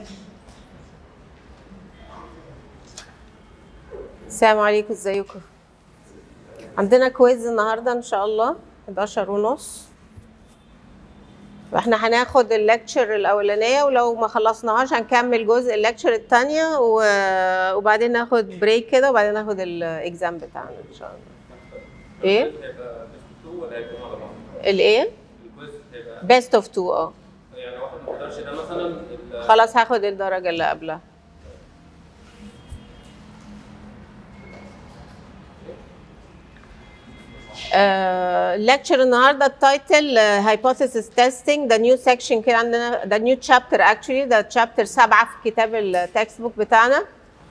السلام عليكم ازيكم عندنا كويز النهارده ان شاء الله 11 ونص واحنا هناخد الليكتشر الاولانيه ولو ما خلصناهاش هنكمل جزء الليكتشر الثانيه و... وبعدين ناخد بريك كده وبعدين ناخد الاكزام بتاعنا ان شاء الله ايه هيبقى بيست تو ولا هيكون على بعض؟ الايه الكويز هيبقى بيست اوف تو اه يعني واحد ما حضرش ده مثلا ال- خلاص هاخد الدرجه اللي قبلها ليكتشر النهارده التايتل هايبوثيسيس تيستينج ده نيو سيكشن كده عندنا ده نيو تشابتر اكشولي ده تشابتر سبعه في كتاب التكست بوك بتاعنا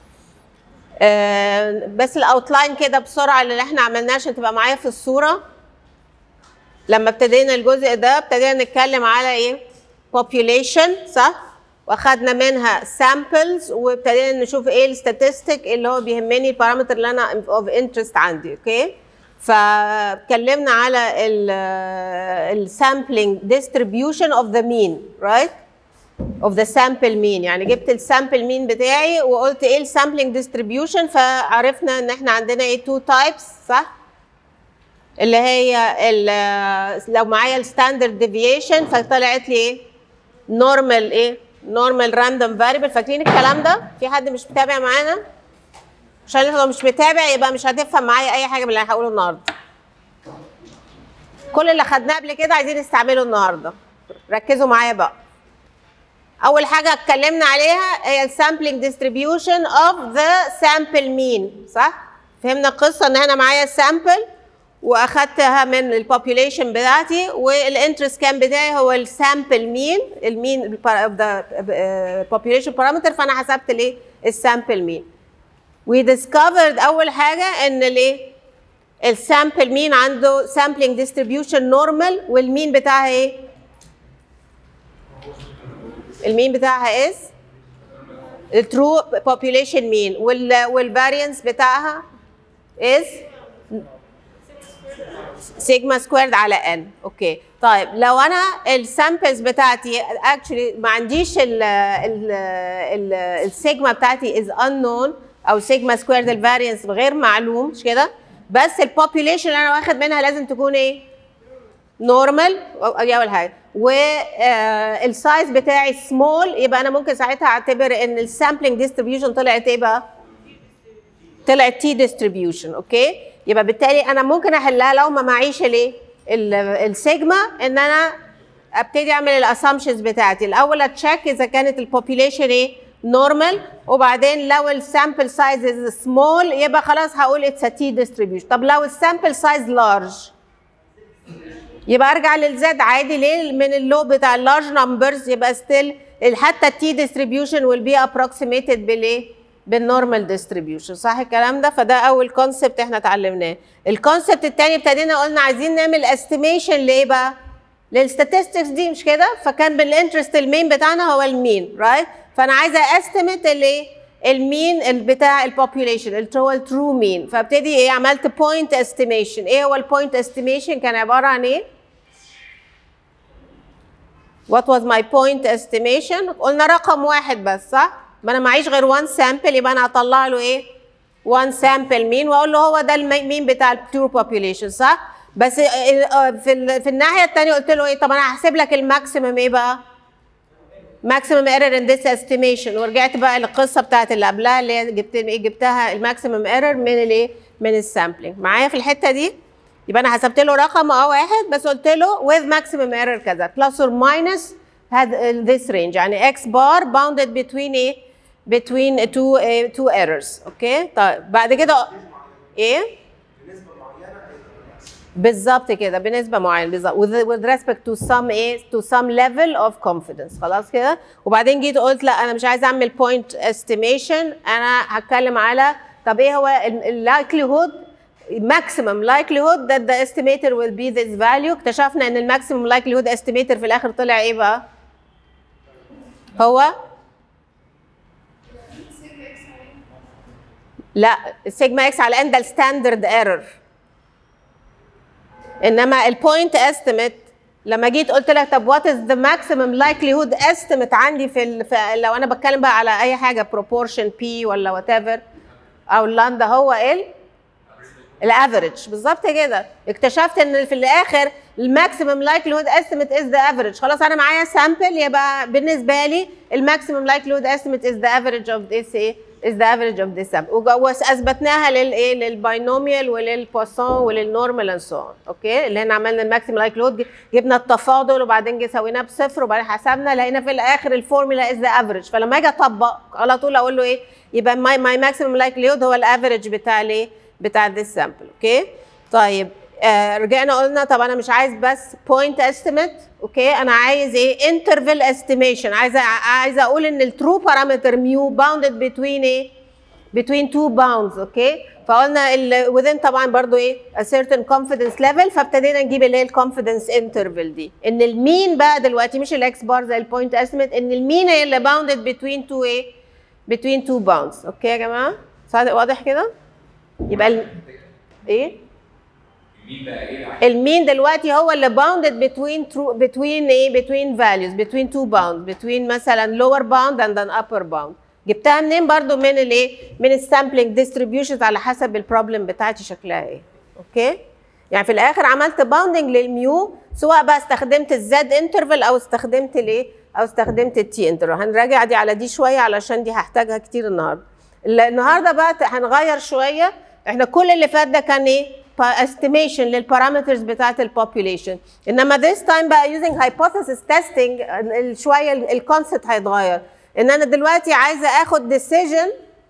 آه، بس الاوتلاين كده بسرعه اللي احنا عملناه عشان تبقى معايا في الصوره لما ابتدينا الجزء ده ابتدينا نتكلم على ايه population صح واخدنا منها samples وابتدينا نشوف ايه الستاتستيك اللي هو بيهمني البارامتر اللي انا of interest عندي اوكي فاتكلمنا على ال sampling distribution of the mean right of the sample mean يعني جبت السامبل مين بتاعي وقلت ايه السامبلينج distribution فعرفنا ان احنا عندنا ايه two types صح اللي هي ال- لو معايا الستاندرد ديفيشن فطلعت لي ايه نورمال ايه نورمال راندوم فاريبل فاكرين الكلام ده في حد مش متابع معانا عشان لو مش متابع يبقى مش هتفهم معايا اي حاجه من اللي هقوله النهارده كل اللي خدناه قبل كده عايزين نستعمله النهارده ركزوا معايا بقى اول حاجه اتكلمنا عليها هي السامبلينج ديستريبيوشن اوف ذا سامبل مين صح فهمنا القصه ان انا معايا سامبل واخدتها من البوبوليشن بتاعتي والانترست كان بتاعي هو السامبل مين المين ذا population بارامتر فانا حسبت الايه السامبل مين we discovered اول حاجه ان الايه السامبل مين عنده sampling distribution normal والمين بتاعها ايه المين بتاعها is الترو population mean وال والفاريانس بتاعها is سيجما سكويرد على ان اوكي طيب لو انا السامبلز بتاعتي اكشلي ما عنديش ال ال ال السيجما بتاعتي از unknown او سيجما سكويرد الفاريانس غير معلوم مش كده بس البوبوليشن اللي انا واخد منها لازم تكون ايه نورمال دي اول حاجه والسايز بتاعي سمول يبقى انا ممكن ساعتها اعتبر ان السامبلنج ديستريبيوشن طلعت ايه بقى طلعت تي ديستريبيوشن اوكي يبقى بالتالي انا ممكن احلها لو ما معيش الايه ال- السيجما ان انا ابتدي اعمل الاسامبشنز بتاعتي الاول اتشيك اذا كانت البوبوليشن ايه نورمال وبعدين لو السامبل سايز از سمول يبقى خلاص هقول اتس تي ديستريبيوشن طب لو السامبل سايز لارج يبقى ارجع للزد عادي ليه من اللو بتاع اللارج نمبرز يبقى ستيل حتى التي ديستريبيوشن ويل بي ابروكسيميتد بالايه بالنورمال ديستريبيوشن صح الكلام ده فده اول كونسبت احنا اتعلمناه الكونسبت الثاني ابتدينا قلنا عايزين نعمل استيميشن لايه بقى للستاتستكس دي مش كده فكان بالانترست المين بتاعنا هو المين رايت فانا عايزه استيميت الايه المين بتاع البوبوليشن اللي هو الترو مين فابتدي ايه عملت بوينت استيميشن ايه هو البوينت استيميشن كان عباره عن ايه What was my point estimation؟ قلنا رقم واحد بس صح؟ ما انا معيش غير one sample يبقى انا هطلع له ايه؟ one sample مين واقول له هو ده المين بتاع البيور population صح؟ بس آه، آه، في ال- في الناحيه الثانيه قلت له ايه؟ طب انا هحسب لك الماكسيمم ايه بقى؟ maximum error in this estimation ورجعت بقى للقصه بتاعت اللي قبلها اللي هي جبت ايه جبتها الماكسيمم ايرور من الايه من السامبلنج معايا في الحته دي يبقى انا حسبت له رقم اه واحد بس قلت له with maximum error كذا plus or minus had this range يعني x bar bounded between ايه between two eh, two errors اوكي طيب بعد كده ايه بالظبط كده بنسبه معينه بالظبط with, with respect to some ايه to some level of confidence خلاص كده وبعدين جيت قلت لا انا مش عايزه اعمل point estimation انا هتكلم على طب ايه هو ال likelihood maximum likelihood that the estimator will be this value اكتشفنا ان الماكسيمم likelihood estimator في الاخر طلع ايه بقى هو لا السيجما اكس على ان ده الستاندرد ايرور انما البوينت استيميت لما جيت قلت لك طب وات از ذا ماكسيمم لايكليهود استيميت عندي في, ال... في لو انا بتكلم بقى على اي حاجه بروبورشن بي ولا وات ايفر او اللاندا هو ال الافريج بالظبط كده اكتشفت ان في الاخر الماكسيمم لايكليهود استيميت از ذا افريج خلاص انا معايا سامبل يبقى بالنسبه لي الماكسيمم لايكليهود استيميت از ذا افريج اوف ذيس ايه is the average of this sample واثبتناها للايه للباينوميال وللبواسون وللنورمال اند سو اوكي اللي احنا عملنا الماكسيمم لايكليهود جبنا التفاضل وبعدين جه سويناه بصفر وبعدين حسبنا لقينا في الاخر الفورمولا از ذا افريج فلما اجي اطبق على طول اقول له ايه يبقى ماي ماي ماكسيمم لايكليهود هو الافريج بتاع الايه بتاع this sample اوكي طيب آه رجعنا قلنا طب انا مش عايز بس بوينت استيميت اوكي انا عايز ايه انترفال استيميشن عايزه عايزه اقول ان الترو بارامتر ميو باوندد بتوين ايه between two bounds اوكي فقلنا ال within طبعا برضو ايه a certain confidence level فابتدينا نجيب اللي هي الكونفدنس انترفال دي ان المين بقى دلوقتي مش الاكس بار زي البوينت استيميت ان المين هي اللي باوندد between two ايه between two bounds اوكي يا جماعه صادق واضح كده يبقى ال... ايه مين بقى ايه العكس؟ المين دلوقتي هو اللي bounded between true between ايه between values between two bounds between مثلا lower bound and an upper bound جبتها منين برضو من الايه من السامبلينج ديستريبيوشنز على حسب البروبلم بتاعتي شكلها ايه اوكي يعني في الاخر عملت باوندنج للميو سواء بقى استخدمت الزد انترفال او استخدمت الايه او استخدمت التي انترفال هنراجع دي على دي شويه علشان دي هحتاجها كتير النهارده النهارده بقى هنغير شويه احنا كل اللي فات ده كان ايه استيميشن للبارامترز بتاعت البوبوليشن انما this time بقى using hypothesis testing ال- شويه الكونسبت هيتغير ان انا دلوقتي عايزه اخد decision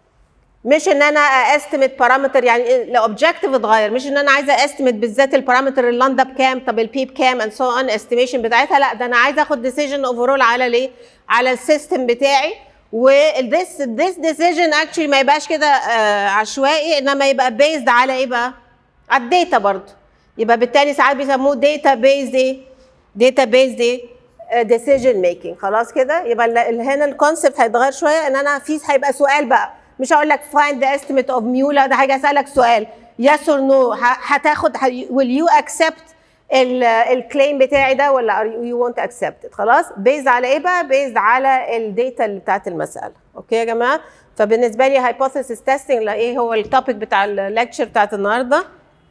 مش ان انا استيميت بارامتر يعني الاوبجكتيف اتغير مش ان انا عايزه استيميت بالذات البارامتر اللاندا بكام طب البي بكام اند سو اون استيميشن بتاعتها لا ده انا عايزه اخد ديسيجن اوفرول على الايه على السيستم بتاعي وذس ذس ديسيجن اكشلي ما يبقاش كده آه عشوائي انما يبقى بيزد على ايه بقى على الداتا برضه يبقى بالتالي ساعات بيسموه داتا بيز ايه داتا بيز ايه ديسيجن ميكنج خلاص كده يبقى ال- ال- هنا الكونسبت هيتغير شويه ان انا في هيبقى سؤال بقى مش هقول لك find the estimate of mu لا ده هاجي اسالك سؤال yes or no ه- هتاخد ه- will you accept الكليم بتاعي ده ولا are you, you won't accept it خلاص بيز على ايه بقى بيز على الداتا اللي بتاعت المساله اوكي يا جماعه فبالنسبه لي hypothesis testing لا ايه هو التوبيك بتاع الليكتشر بتاعت النهارده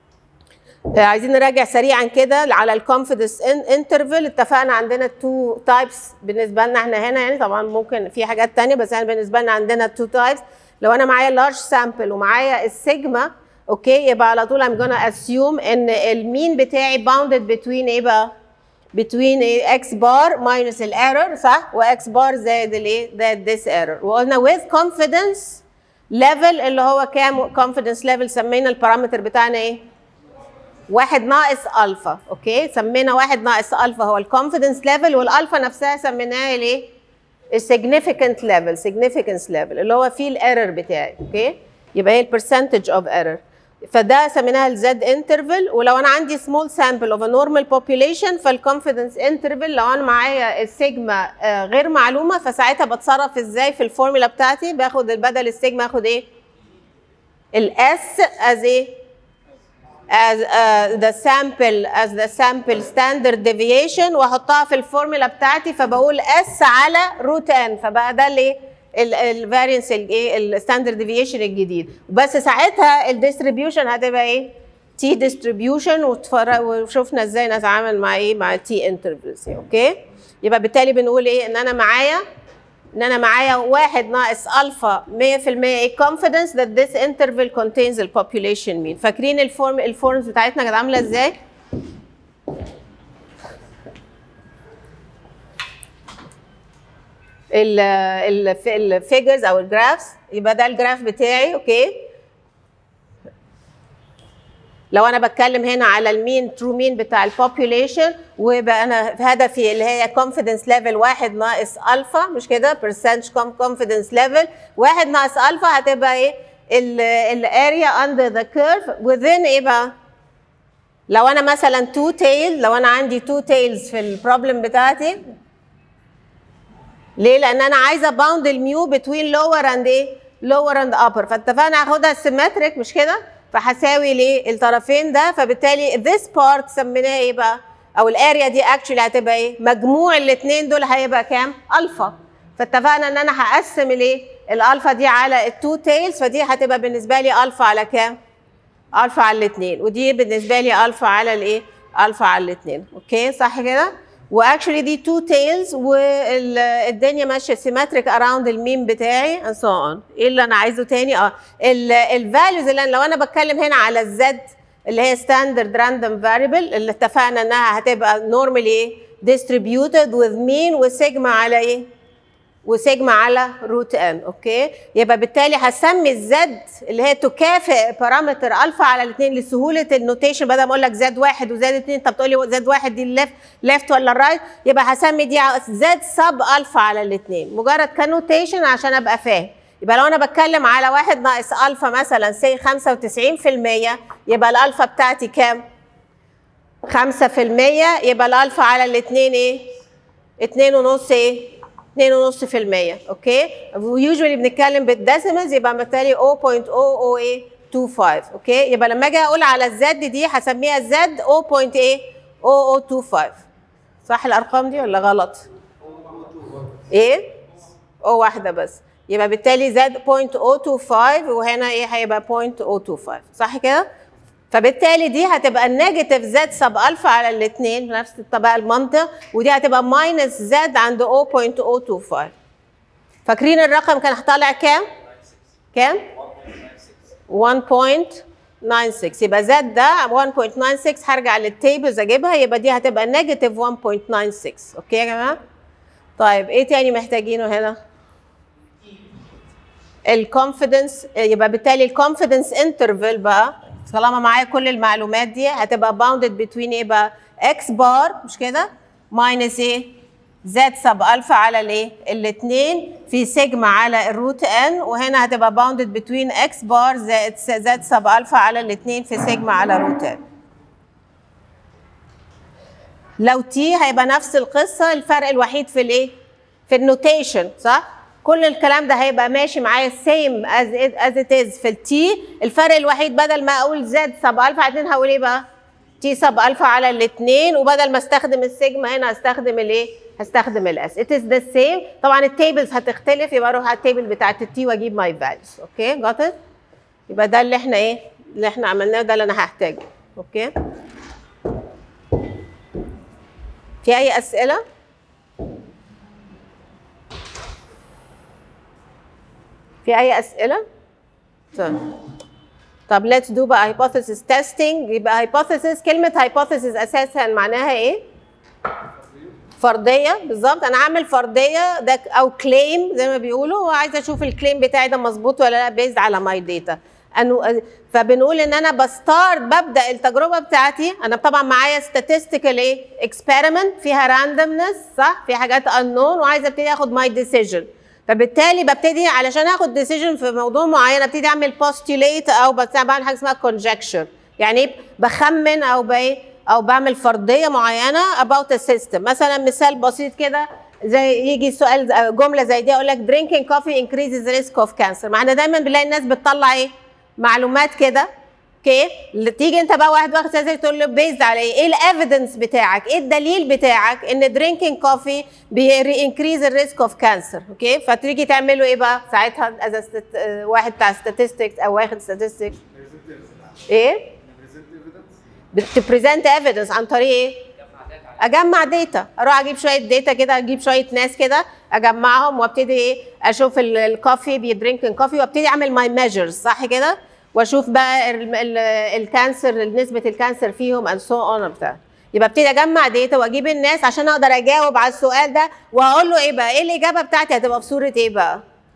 آه، عايزين نراجع سريعا كده على الكونفيدنس انترفال اتفقنا عندنا تو تايبس بالنسبه لنا احنا هنا يعني طبعا ممكن في حاجات تانية بس احنا بالنسبه لنا عندنا تو تايبس لو انا معايا لارج سامبل ومعايا السيجما اوكي يبقى على طول I'm gonna assume ان المين بتاعي bounded between ايه بقى؟ between ايه x بار minus الايرور صح؟ واكس بار زائد الايه؟ زائد this error وقلنا with confidence level اللي هو كام confidence level سمينا البارامتر بتاعنا ايه؟ واحد ناقص الفا اوكي سمينا واحد ناقص الفا هو الكونفيدنس ليفل والالفا نفسها سميناها الايه السيجنيفيكانت ليفل significance ليفل اللي هو فيه الايرور بتاعي اوكي يبقى هي البرسنتج اوف ايرور فده سميناها الزد انترفال ولو انا عندي سمول سامبل اوف ا نورمال population فالكونفيدنس انترفال لو انا معايا السيجما آه، غير معلومه فساعتها بتصرف ازاي في الفورمولا بتاعتي باخد بدل السيجما اخد ايه الاس از ايه as uh, the sample as the sample standard deviation واحطها في الفورمولا بتاعتي فبقول اس على روت ان فبقى ده الايه الفارينس الايه الستاندرد ديفيشن الجديد بس ساعتها الديستريبيوشن هتبقى ايه تي ديستريبيوشن وشفنا ازاي نتعامل مع ايه مع التي انترفلز اوكي يبقى بالتالي بنقول ايه ان انا معايا ان انا معايا واحد ناقص الفا 100% ايه confidence that this interval contains the population mean فاكرين الفورم الفورمز بتاعتنا كانت عامله ازاي؟ الفيجرز او الجرافز يبقى ده الجراف بتاعي اوكي لو انا بتكلم هنا على المين ترو مين بتاع البوبوليشن ويبقى انا هدفي اللي هي confidence level واحد ناقص الفا مش كده percentage com- confidence level واحد ناقص الفا هتبقى ايه الاريا under the curve within ايه بقى لو انا مثلا two tail لو انا عندي two tails في البروبلم بتاعتي ليه؟ لان انا عايزه باوند الميو بتوين لور اند ايه؟ لور اند ابر فاتفقنا هاخدها سيمتريك مش كده؟ فهساوي ليه؟ الطرفين ده فبالتالي this part سميناه ايه بقى؟ او الاريا دي اكشلي هتبقى ايه مجموع الاثنين دول هيبقى كام الفا فاتفقنا ان انا هقسم الايه الالفا دي على التو تيلز فدي هتبقى بالنسبه لي الفا على كام الفا على الاثنين ودي بالنسبه لي الفا على الايه الفا على الاثنين اوكي صح كده واكشلي دي تو تيلز والدنيا ماشيه سيمتريك اراوند الميم بتاعي and so on ايه اللي انا عايزه تاني اه الفاليوز اللي أنا لو انا بتكلم هنا على الزد اللي هي ستاندرد راندوم فاريبل اللي اتفقنا انها هتبقى نورمالي ايه distributed with mean وسيجما على ايه وسيجما على روت ان اوكي يبقى بالتالي هسمي الزد اللي هي تكافئ بارامتر الفا على الاثنين لسهوله النوتيشن بدل ما اقول لك زد واحد وزد اثنين انت بتقول لي زد واحد دي الليفت ليفت ولا الرايت يبقى هسمي دي زد سب الفا على الاثنين مجرد كنوتيشن عشان ابقى فاهم يبقى لو انا بتكلم على واحد ناقص الفا مثلا سي 95% يبقى الالفا بتاعتي كام؟ 5% يبقى الالفا على الاثنين ايه؟ اتنين ونص ايه؟ اتنين ونص في المية اوكي ويوجوالي بنتكلم بالديسيمالز يبقى بالتالي 0.00825 اوكي يبقى لما اجي اقول على الزد دي هسميها زد 0.00825 صح الارقام دي ولا غلط؟ ايه؟ او واحدة بس يبقى بالتالي زد 0.025 وهنا ايه هيبقى 0.025 صح كده؟ فبالتالي دي هتبقى النيجاتيف زد سب الفا على الاثنين في نفس الطبقه المنطق ودي هتبقى ماينس زد عند 0.025 فاكرين الرقم كان طالع كام؟ كام؟ 1.96 يبقى زد ده 1.96 هرجع للتيبلز اجيبها يبقى دي هتبقى نيجاتيف 1.96 اوكي يا جماعه؟ طيب ايه تاني محتاجينه هنا؟ الكونفيدنس يبقى بالتالي الكونفيدنس انترفال بقى طالما معايا كل المعلومات دي هتبقى باوندد بتوين ايه بقى اكس بار مش كده ماينس ايه زد سب الفا على الايه الاثنين في سيجما على الروت ان وهنا هتبقى باوندد بتوين اكس بار زائد زد سب الفا على الاثنين في سيجما على روت ان لو تي هيبقى نفس القصه الفرق الوحيد في الايه في النوتيشن صح كل الكلام ده هيبقى ماشي معايا سيم از از ات از في التي الفرق الوحيد بدل ما اقول زد سب الفا على 2 هقول ايه بقى تي سب الفا على الاثنين وبدل ما استخدم السيجما هنا هستخدم الايه هستخدم الاس ات از ذا سيم طبعا التيبلز هتختلف يبقى اروح على التيبل بتاعت التي واجيب ماي فاليوز اوكي جات ات يبقى ده اللي احنا ايه اللي احنا عملناه ده اللي انا هحتاجه اوكي في اي اسئله في اي اسئله طيب طب let's do بقى hypothesis testing يبقى hypothesis كلمه hypothesis اساسا معناها ايه فرضيه بالظبط انا عامل فرضيه ده او كليم زي ما بيقولوا وعايزه اشوف الكليم بتاعي ده مظبوط ولا لا بيزد على ماي داتا انه فبنقول ان انا بستارت ببدا التجربه بتاعتي انا طبعا معايا statistical ايه اكسبيرمنت فيها راندومنس صح في حاجات unknown وعايزه ابتدي اخد ماي ديسيجن فبالتالي ببتدي علشان اخد ديسيجن في موضوع معين ابتدي اعمل بوستوليت او بعمل حاجه اسمها كونجكشر يعني ايه بخمن او بايه او بعمل فرضيه معينه about a system مثلا مثال بسيط كده زي يجي سؤال جمله زي دي اقول لك drinking coffee increases the risk of cancer ما احنا دايما بنلاقي الناس بتطلع ايه معلومات كده اوكي تيجي انت بقى واحد واخد سياسه تقول له بيزد على ايه؟ ايه الايفيدنس بتاعك؟ ايه الدليل بتاعك ان درينكينج كوفي بينكريز الريسك اوف كانسر اوكي؟ فتيجي تعملوا ايه بقى؟ ساعتها از واحد بتاع statistics او واخد statistics ايه؟ بتبريزنت ايفيدنس عن طريق ايه؟ اجمع داتا اروح اجيب شويه داتا كده اجيب شويه ناس كده اجمعهم وابتدي ايه اشوف الكوفي بيدرينكينج كوفي وابتدي اعمل ماي ميجرز صح كده واشوف بقى الكانسر نسبه الكانسر فيهم اند سو اون بتاع يبقى ابتدي اجمع داتا واجيب الناس عشان اقدر اجاوب على السؤال ده وهقول له ايه بقى ايه الاجابه بتاعتي هتبقى في صوره ايه بقى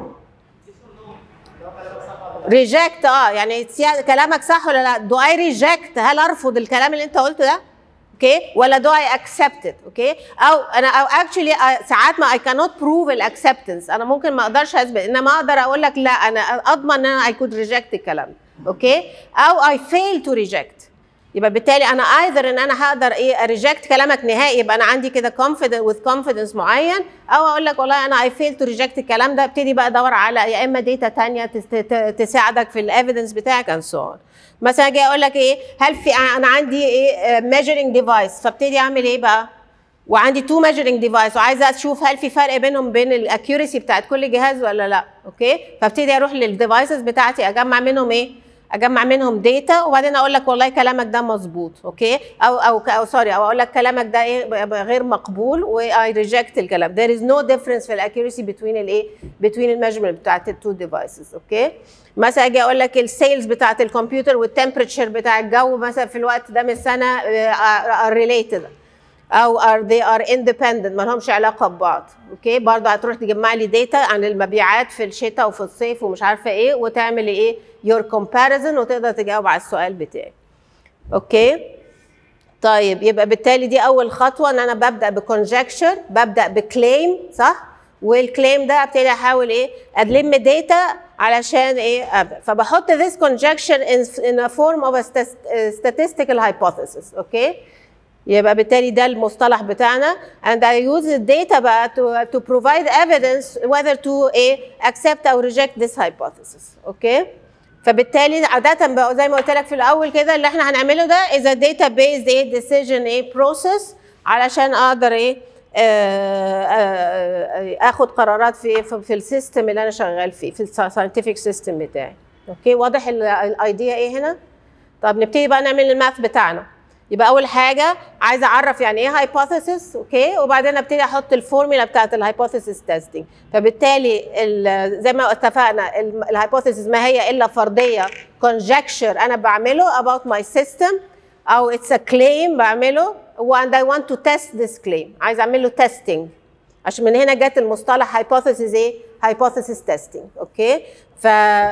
ريجكت اه يعني كلامك صح ولا لا دو اي ريجكت هل ارفض الكلام اللي انت قلته ده اوكي ولا دو اي اكسبت اوكي او انا او اكشولي ساعات ما اي كانوت بروف الاكسبتنس انا ممكن ما اقدرش اثبت انما اقدر اقول لك لا انا اضمن ان انا اي كود ريجكت الكلام اوكي او اي فيل تو ريجكت يبقى بالتالي انا ايذر ان انا هقدر ايه اريجكت كلامك نهائي يبقى انا عندي كده confidence with confidence معين او اقول لك والله انا اي فيل تو ريجكت الكلام ده ابتدي بقى ادور على يا اما داتا ثانيه تساعدك في الايفيدنس بتاعك and so on مثلا اجي اقول لك ايه هل في انا عندي ايه measuring ديفايس فابتدي اعمل ايه بقى وعندي تو ميجرنج ديفايس وعايزه اشوف هل في فرق بينهم بين الاكيورسي بتاعت كل جهاز ولا لا اوكي فابتدي اروح للديفايسز بتاعتي اجمع منهم ايه اجمع منهم داتا وبعدين اقول لك والله كلامك ده مظبوط اوكي او او او سوري او اقول لك كلامك ده ايه غير مقبول واي ريجكت الكلام there is no difference في الاكيورسي بين الايه بين الميجرمنت بتاعت التو ديفايسز اوكي مثلا اجي اقول لك السيلز بتاعت الكمبيوتر والتمبريتشر بتاع الجو مثلا في الوقت ده من السنه ار ريليتد او are they are independent ما لهمش علاقه ببعض اوكي برضه هتروح تجمع لي داتا عن المبيعات في الشتاء وفي الصيف ومش عارفه ايه وتعمل ايه your comparison وتقدر تجاوب على السؤال بتاعي اوكي طيب يبقى بالتالي دي اول خطوه ان انا ببدا بكونجكشر ببدا بكليم صح والكليم ده ابتدي احاول ايه ادلم داتا علشان ايه ابدا فبحط this conjecture in, in a form of a statistical hypothesis اوكي يبقى بالتالي ده المصطلح بتاعنا and I use the data بقى to, to provide evidence whether to ايه accept or reject this hypothesis اوكي فبالتالي عادة بقى زي ما قلت لك في الأول كده اللي احنا هنعمله ده is a database ايه decision ايه process علشان أقدر ايه اخد قرارات في في, في السيستم اللي انا شغال فيه في الساينتفك سيستم بتاعي اوكي واضح الايديا ايه هنا طب نبتدي بقى نعمل الماث بتاعنا يبقى اول حاجه عايزه اعرف يعني ايه هايبوثيسيس اوكي وبعدين ابتدي احط الفورمولا بتاعت الهايبوثيسيس تيستنج فبالتالي زي ما اتفقنا الهايبوثيسيس ما هي الا فرضيه conjecture انا بعمله about my system او it's a claim بعمله and I want to test this claim عايز اعمل له testing عشان من هنا جت المصطلح hypothesis ايه hypothesis testing اوكي ف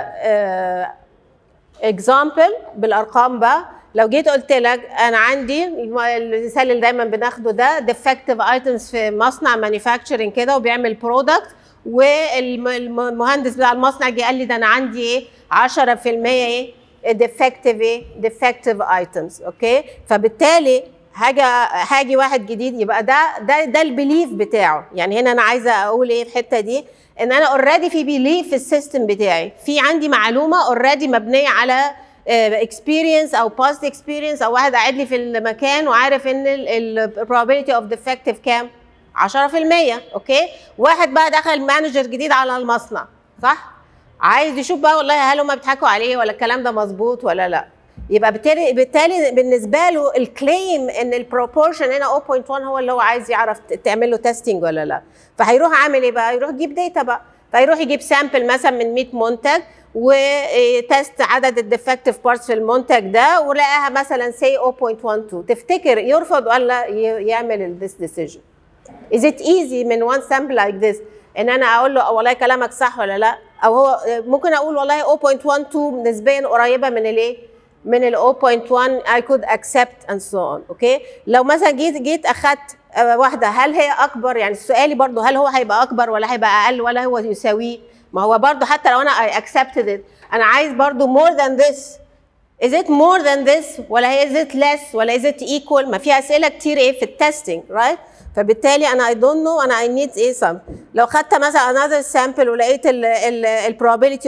اكزامبل بالارقام بقى لو جيت قلت لك انا عندي المثال اللي دايما بناخده ده ديفكتيف ايتمز في مصنع مانيفاكتشرنج كده وبيعمل برودكت والمهندس بتاع المصنع جه قال لي ده انا عندي ايه 10% ايه ديفكتيف ايه ديفكتيف ايتمز اوكي فبالتالي هاجي هاجي واحد جديد يبقى ده ده ده البيليف بتاعه يعني هنا انا عايزه اقول ايه في الحته دي ان انا اوريدي في بيليف في السيستم بتاعي في عندي معلومه اوريدي مبنيه على اكسبيرينس او باست اكسبيرينس او واحد قاعد لي في المكان وعارف ان البروبابيلتي اوف ديفكتيف كام 10% اوكي واحد بقى دخل مانجر جديد على المصنع صح عايز يشوف بقى والله هل هم بيضحكوا عليه ولا الكلام ده مظبوط ولا لا يبقى بالتالي بالتالي بالنسبه له الكليم ان البروبورشن هنا 0.1 هو اللي هو عايز يعرف تعمل له تيستنج ولا لا فهيروح عامل ايه بقى يروح يجيب داتا بقى فيروح يجيب سامبل مثلا من 100 منتج وتست عدد الديفكتيف بارتس في المنتج ده ولقاها مثلا سي 0.12 تفتكر يرفض ولا يعمل this decision is it easy من one sample like this ان انا اقول له والله كلامك صح ولا لا او هو ممكن اقول والله 0.12 نسبيا قريبه من الايه من ال 0.1 I could accept and so on اوكي لو مثلا جيت جيت اخدت واحده هل هي اكبر يعني سؤالي برضو هل هو هيبقى اكبر ولا هيبقى اقل ولا هو يساويه ما هو برضو حتى لو انا I accepted it انا عايز برضو more than this is it more than this ولا هي is it less ولا is it equal ما في اسئله كتير ايه في التستنج right فبالتالي انا I don't know انا I need ايه some لو خدت مثلا another sample ولقيت ال ال ال probability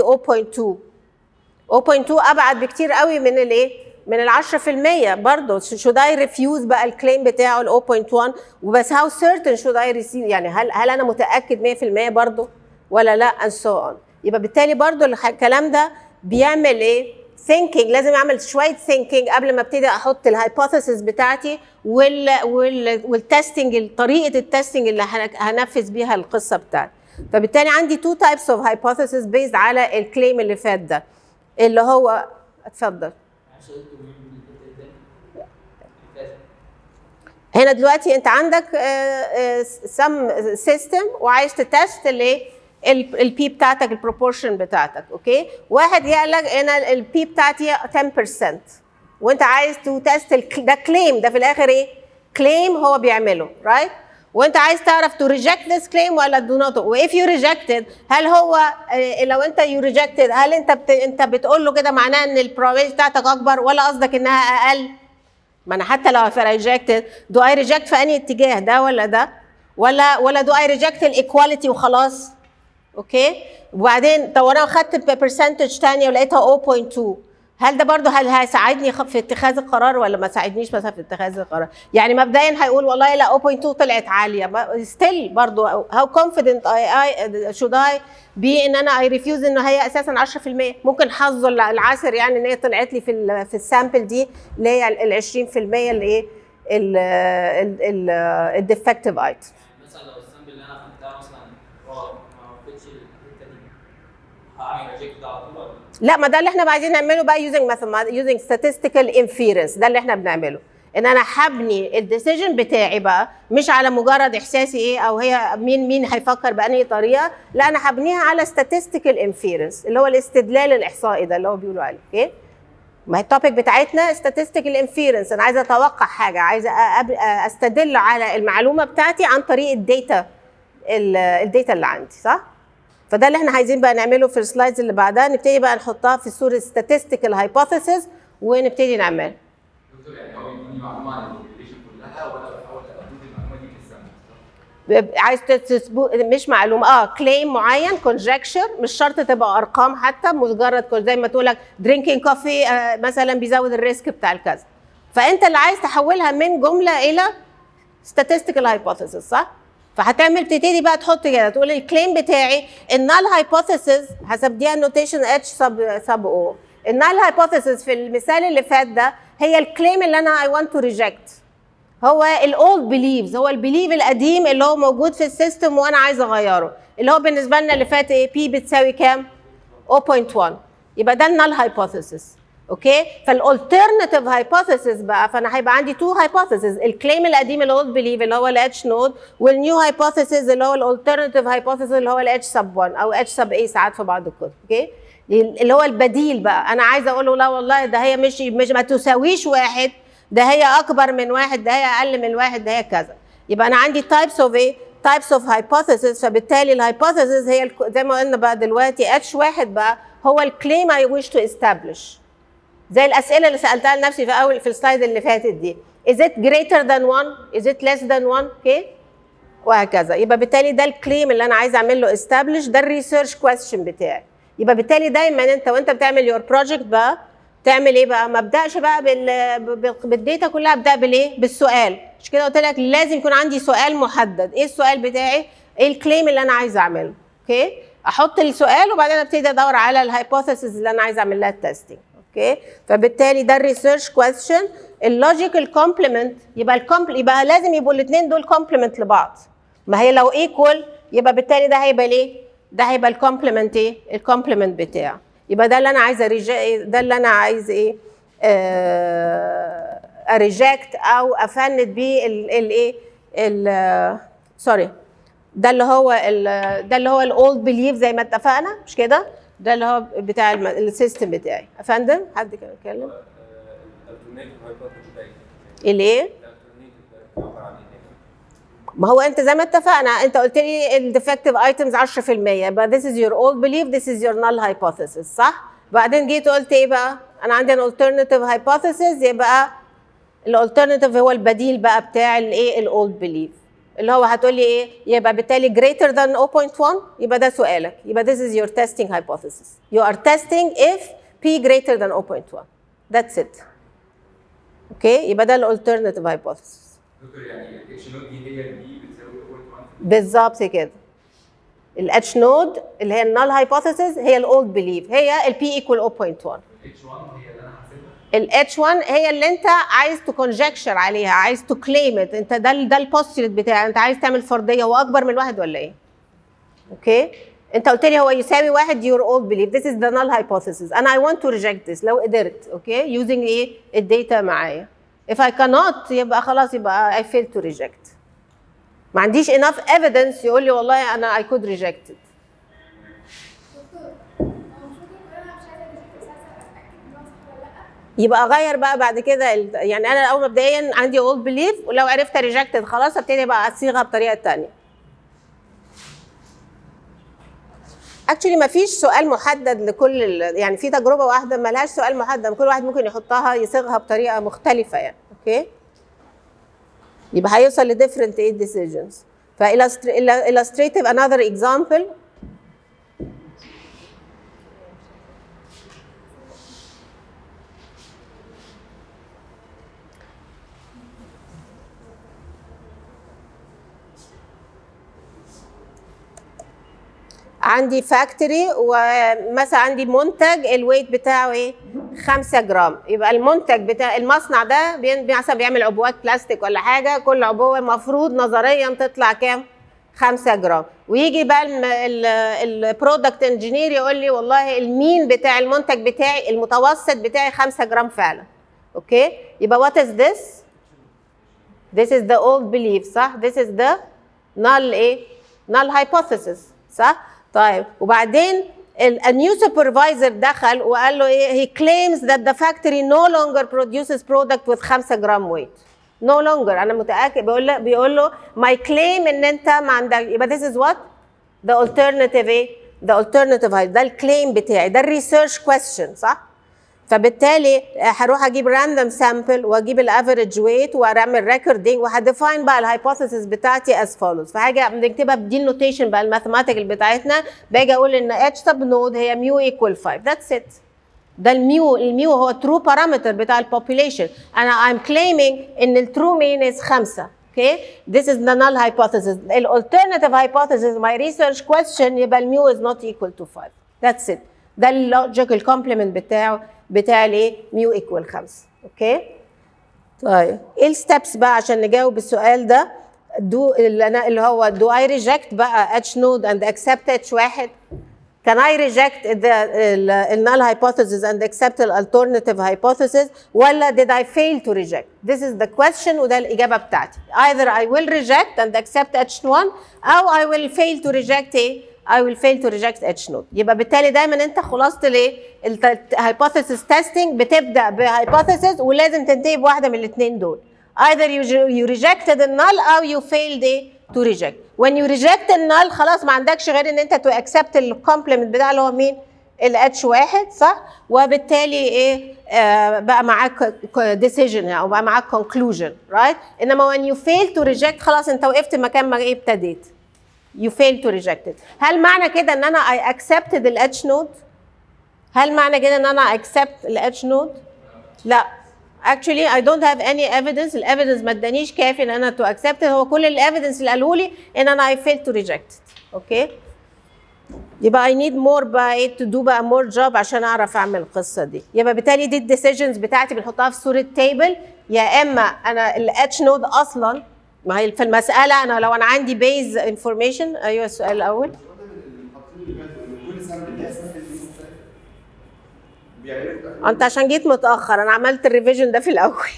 0.2 0.2 ابعد بكتير قوي من الايه من ال 10% برضه should I refuse بقى الكليم بتاعه ال 0.1 وبس how certain should I receive يعني هل هل انا متاكد 100% برضه ولا لا and so on يبقى بالتالي برضه الكلام ده بيعمل ايه thinking لازم اعمل شويه thinking قبل ما ابتدي احط الهايبوثيسز بتاعتي وال وال والتستنج طريقه التستنج اللي هنفذ بيها القصه بتاعتي فبالتالي عندي two types of hypothesis based على الكليم اللي فات ده اللي هو اتفضل هنا دلوقتي انت عندك سم سيستم وعايز تتست الايه البي بتاعتك البروبورشن بتاعتك اوكي واحد يقول لك انا البي بتاعتي 10% وانت عايز تو تيست ده كليم ده في الاخر ايه كليم هو بيعمله رايت right? وانت عايز تعرف تو ريجكت ذس كليم ولا دو نوت واف يو ريجكتد هل هو لو انت يو ريجكتد هل انت بت انت بتقول له كده معناه ان البروبابيلتي بتاعتك اكبر ولا قصدك انها اقل ما انا حتى لو في ريجكتد دو اي ريجكت في انهي اتجاه ده ولا ده ولا ولا دو اي ريجكت الايكواليتي وخلاص اوكي وبعدين طب انا خدت برسنتج ثانيه ولقيتها 0.2 هل ده برضه هل هيساعدني خ- في اتخاذ القرار ولا ما ساعدنيش مثلا في اتخاذ القرار يعني مبدئيا هيقول والله لا 0.2 طلعت عاليه ستيل برضه هاو كونفيدنت اي اي شود اي بي ان انا اي ريفيوز انه هي اساسا 10% ممكن حظه الع- العسر يعني ان هي طلعت لي في ال في السامبل دي اللي هي ال 20% اللي ايه الديفكتيف ايتم مثلا لو السامبل اللي انا خدتها مثلا اه ما وفتش الحته دي هعمل ريجكت على طول ولا لا ما ده اللي احنا عايزين نعمله بقى يوزنج مثلا يوزنج statistical inference ده اللي احنا بنعمله ان انا هبني الديسيجن بتاعي بقى مش على مجرد احساسي ايه او هي مين مين هيفكر بانهي طريقه لا انا هبنيها على statistical inference اللي هو الاستدلال الاحصائي ده اللي هو بيقولوا عليه اوكي ما هي التوبيك بتاعتنا statistical inference انا عايزه اتوقع حاجه عايزه أ- أب- استدل على المعلومه بتاعتي عن طريق الداتا الداتا اللي عندي صح فده اللي احنا عايزين بقى نعمله في السلايدز اللي بعدها نبتدي بقى نحطها في صوره statistical hypothesis ونبتدي نعمل دكتور يعني هو بيديني معلومه عن البوبيليشن كلها ولا بحاول اخد المعلومه دي من السامبل بيبقى عايز تثبت مش معلومه اه كليم معين conjecture مش شرط تبقى ارقام حتى مجرد كل- زي ما تقول لك درينكينج كوفي آه مثلا بيزود الريسك بتاع الكذا فانت اللي عايز تحولها من جمله الى statistical hypothesis صح؟ فهتعمل تبتدي بقى تحط كده تقول الكليم بتاعي النال هايبوثيسز حسب دي النوتيشن اتش سب سب او النال هايبوثيسز في المثال اللي فات ده هي الكليم اللي انا اي ونت تو ريجكت هو الاولد بيليفز هو البيليف القديم اللي هو موجود في السيستم وانا عايزه اغيره اللي هو بالنسبه لنا اللي فات ايه بي بتساوي كام 0.1 يبقى ده النال هايبوثيسز اوكي فالالترناتيف هايبوثيسز بقى فانا هيبقى عندي تو هايبوثيسز الكليم القديم الاولد بيليف اللي هو الاتش نود والنيو هايبوثيسز اللي هو الالترناتيف هايبوثيسز اللي هو الاتش سب 1 او اتش سب اي ساعات في بعض الكتب اوكي اللي هو البديل بقى انا عايزه اقول له لا والله ده هي مش مش ما تساويش واحد ده هي اكبر من واحد ده هي اقل من واحد ده هي كذا يبقى انا عندي types of ايه types of hypothesis فبالتالي الهايبوثيسز هي الك- زي ما قلنا بقى دلوقتي اتش واحد بقى هو الكليم I wish to establish زي الاسئله اللي سالتها لنفسي في اول في السلايد اللي فاتت دي is it greater than one is it less than one okay وهكذا يبقى بالتالي ده الكليم اللي انا عايز اعمل له establish ده الريسيرش كويستشن بتاعي يبقى بالتالي دايما انت وانت بتعمل يور بروجكت بقى تعمل ايه بقى ما ابداش بقى بال... بال- بالديتا كلها ابدا بالايه بالسؤال مش كده قلت لك لازم يكون عندي سؤال محدد ايه السؤال بتاعي ايه الكليم اللي انا عايز اعمله اوكي احط السؤال وبعدين ابتدي ادور على الهايبوثيسز اللي انا عايز اعمل لها التستنج اوكي فبالتالي ده الريسيرش كويستشن اللوجيكال كومبلمنت يبقى الكومبل يبقى لازم يبقوا الاثنين دول كومبلمنت لبعض ما هي لو ايكوال يبقى بالتالي ده هيبقى ليه ده هيبقى الكومبلمنت ايه الكومبلمنت بتاعه يبقى ده اللي انا عايزه ريجا ده اللي انا عايز ايه اريجكت او افند بيه الايه سوري ده اللي هو ال- ده اللي هو الاولد بليف زي ما اتفقنا مش كده ده اللي هو بتاع الم- السيستم بتاعي افندم حد كان يتكلم الالترناتيف هايبوثيسيس ده الايه الالترناتيف ده عباره عن ايه؟ ما هو انت زي ما اتفقنا انت قلت لي الديفكتيف ايتمز 10% يبقى this is your old belief this is your null hypothesis صح؟ بعدين جيت قلت ايه بقى؟ انا عندي an alternative hypothesis يبقى الالترناتيف هو البديل بقى بتاع الايه الاولد بليف اللي هو هتقول لي ايه يبقى بالتالي greater than 0.1 يبقى ده سؤالك يبقى this is your testing hypothesis you are testing if p greater than 0.1 that's it اوكي يبقى ده الالترناتيف hypothesis دكتور يعني الاتش نوت دي هي دي بتساوي 0.1 بالظبط كده الاتش نود اللي هي النال هايبوثيسز هي الاولد بليف هي البي ايكوال 0.1 الاتش 1 هي اللي انا حاسبها الاتش 1 هي اللي انت عايز تكونجكشر عليها عايز تكليم انت ده ال- ده البوستوليت بتاعك انت عايز تعمل فرضيه هو اكبر من الواحد ولا ايه؟ اوكي انت قلت لي هو يساوي واحد your old belief this is the null hypothesis and I want to reject this لو قدرت اوكي using ايه الداتا معايا if I cannot يبقى خلاص يبقى I fail to reject ما عنديش enough evidence يقول لي والله انا I could reject it دكتور هو مش ممكن يكون انا مش عايزه ريجكت بس عايزه اتاكد ان هو صح ولا لا يبقى اغير بقى بعد كده ال- يعني انا اول مبدئيا عندي اولد بليف ولو عرفت ريجكتد خلاص ابتدي بقى اصيغها بطريقه ثانيه اكشلي ما فيش سؤال محدد لكل ال- يعني في تجربه واحده ما لهاش سؤال محدد كل واحد ممكن يحطها يصيغها بطريقه مختلفه يعني اوكي يبقى هيوصل ل different ايه decisions ف illustrative another example عندي فاكتوري ومثلا عندي منتج الويت بتاعه ايه 5 جرام يبقى المنتج بتاع المصنع ده بي- مثلا بيعمل عبوات بلاستيك ولا حاجه كل عبوه المفروض نظريا تطلع كام 5 جرام ويجي بقى البرودكت انجينير يقول لي والله المين بتاع المنتج بتاعي المتوسط بتاعي 5 جرام فعلا اوكي يبقى وات از ذس This is the old belief صح؟ This is the null ايه؟ null hypothesis صح؟ طيب وبعدين ال- a new supervisor دخل وقال له ايه he claims that the factory no longer produces product with 5 جرام weight no longer انا متاكد بيقول له بيقول له my claim ان انت ما عندك يبقى this is what the alternative ايه the alternative hypothesis. ده الكليم بتاعي ده الريسيرش question صح فبالتالي هروح اجيب راندوم سامبل واجيب الافريج ويت واعمل ريكوردنج وهديفاين بقى الهايبوثيسيس بتاعتي از فولوز فحاجه بنكتبها بدي النوتيشن بقى الماثيماتيكال بتاعتنا باجي اقول ان اتش سب نود هي ميو ايكوال 5 ذاتس ات ده الميو الميو هو ترو بارامتر بتاع البوبوليشن انا I'm claiming ان الترو مين is 5 okay this is the null hypothesis the alternative hypothesis my research question يبقى الميو is not equal to 5 that's it ده اللوجيكال كومبلمنت بتاعه بتاع الايه ميو ايكوال 5 اوكي طيب ايه الستبس بقى عشان نجاوب السؤال ده دو اللي انا اللي هو do I reject بقى H node and accept H واحد Can I reject the ال- ال null hypothesis and accept the alternative hypothesis ولا did I fail to reject? This is the question وده الإجابة بتاعتي. Either I will reject and accept H1 أو I will fail to reject إيه؟ I will fail to reject H node. يبقى بالتالي دايما أنت خلاصة الإيه؟ الهايبوثيسيس تيستنج بتبدأ بهايبوثيسيس ولازم تنتهي بواحدة من الاثنين دول. Either you, you rejected the null أو you failed إيه؟ to reject. When you reject النال خلاص ما عندكش غير ان انت to accept الكومبلمنت بتاع اللي هو مين؟ الاتش واحد صح؟ وبالتالي ايه آه بقى معاك decision او بقى معاك conclusion right؟ انما when you fail to reject خلاص انت وقفت مكان ما ايه ابتديت. You fail to reject it. هل معنى كده ان انا I accepted الاتش نود؟ هل معنى كده ان انا accept الاتش نود؟ لا actually I don't have any evidence الايفيدنس ما ادانيش كافي ان انا to accept it هو كل الايفيدنس اللي قاله لي ان انا I failed to reject it اوكي يبقى I need more بقى ايه to do بقى more job عشان اعرف اعمل القصه دي يبقى بالتالي دي الديسيجنز بتاعتي بنحطها في صوره تيبل يا اما انا الاتش نود اصلا ما هي في المساله انا لو انا عندي بيز انفورميشن ايوه السؤال الاول كل سنه اللي هي السنه دي مختلفه بيعملوا انت عشان جيت متاخر انا عملت الريفيجن ده في الاول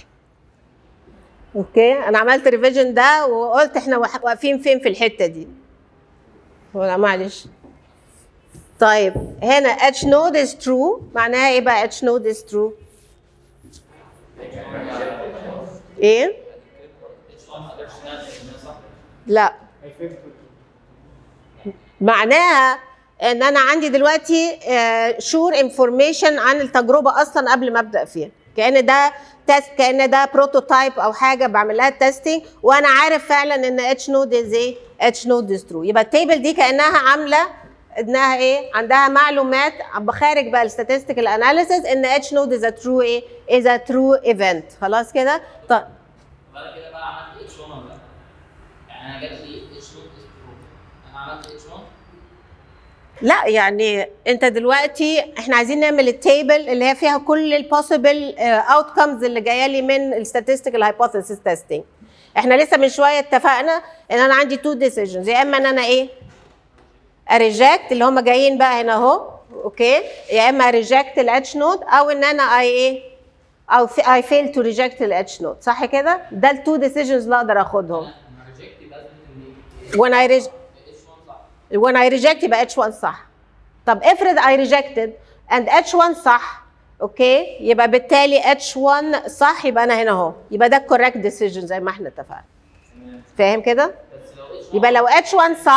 اوكي انا عملت الريفيجن ده وقلت احنا واح- واقفين فين في الحته دي ولا معلش طيب هنا اتش نود از ترو معناها ايه بقى اتش نود از ترو ايه لا معناها ان انا عندي دلوقتي شور انفورميشن عن التجربه اصلا قبل ما ابدا فيها كان ده تيست كان ده بروتوتايب او حاجه بعمل لها تيستنج وانا عارف فعلا ان اتش نود از ايه اتش نود از ترو يبقى التيبل دي كانها عامله انها ايه عندها معلومات بخارج بقى الستاتستيكال اناليسيس ان اتش نود از ترو ايه از ا ترو ايفنت خلاص كده طيب بعد كده بقى عملت اتش 1 ولا لا؟ يعني انا جات لي اتش 1 انا عملت اتش 1 لا يعني انت دلوقتي احنا عايزين نعمل التيبل اللي هي فيها كل البوسيبل اوتكمز اللي جايه لي من الستاتستيكال هايبوثيسيس تيستنج احنا لسه من شويه اتفقنا ان انا عندي تو ديسيجنز يا اما ان انا ايه اريجكت اللي هم جايين بقى هنا اهو اوكي يا اما اريجكت الاتش نود او ان انا اي ايه او اي فيل تو ريجكت الاتش نود صح كده ده التو ديسيجنز اللي اقدر اخدهم انا ريجكت يبقى لازم when I reject اتش 1 صح when I reject يبقى H1 صح طب افرض I rejected and H1 صح اوكي يبقى بالتالي H1 صح يبقى انا هنا اهو يبقى ده correct decision زي ما احنا اتفقنا فاهم كده بس لو اتش 1 يبقى لو H1 صح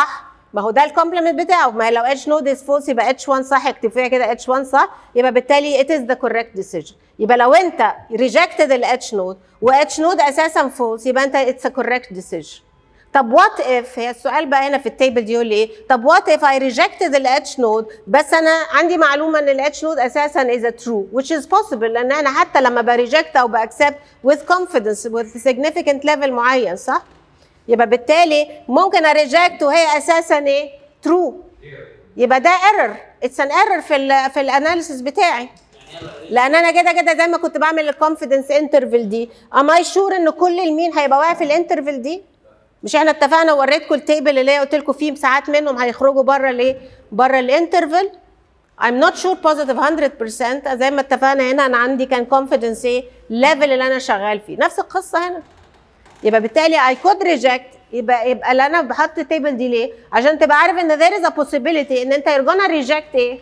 ما هو ده الكومبلمنت بتاعه ما هي لو اتش نود از فولس يبقى اتش 1 صح اكتب فيها كده اتش 1 صح يبقى بالتالي it is the correct decision يبقى لو انت rejected الاتش نود واتش نود اساسا فولس يبقى انت it's a correct decision طب وات اف هي السؤال بقى هنا في التيبل دي يقول لي ايه طب وات اف اي ريجكتد الاتش نود بس انا عندي معلومه ان الاتش نود اساسا از ترو which is possible لان انا حتى لما بريجكت او باكسبت with confidence with significant level معين صح يبقى بالتالي ممكن اريجكت وهي اساسا ايه ترو يبقى ده ايرور اتس ان ايرور في ال في الاناليسيس بتاعي لان انا كده كده زي ما كنت بعمل الكونفيدنس انترفال دي ام اي شور ان كل المين هيبقى واقع في الانترفال دي مش احنا اتفقنا ووريتكم التيبل اللي هي قلت لكم فيه ساعات منهم هيخرجوا بره الايه بره الانترفال I'm not sure positive 100% زي ما اتفقنا هنا انا عندي كان confidence ايه ليفل اللي انا شغال فيه نفس القصه هنا يبقى بالتالي I could reject يبقى يبقى اللي انا بحط التيبل دي ليه؟ عشان تبقى عارف ان there is a possibility ان انت you're gonna reject ايه؟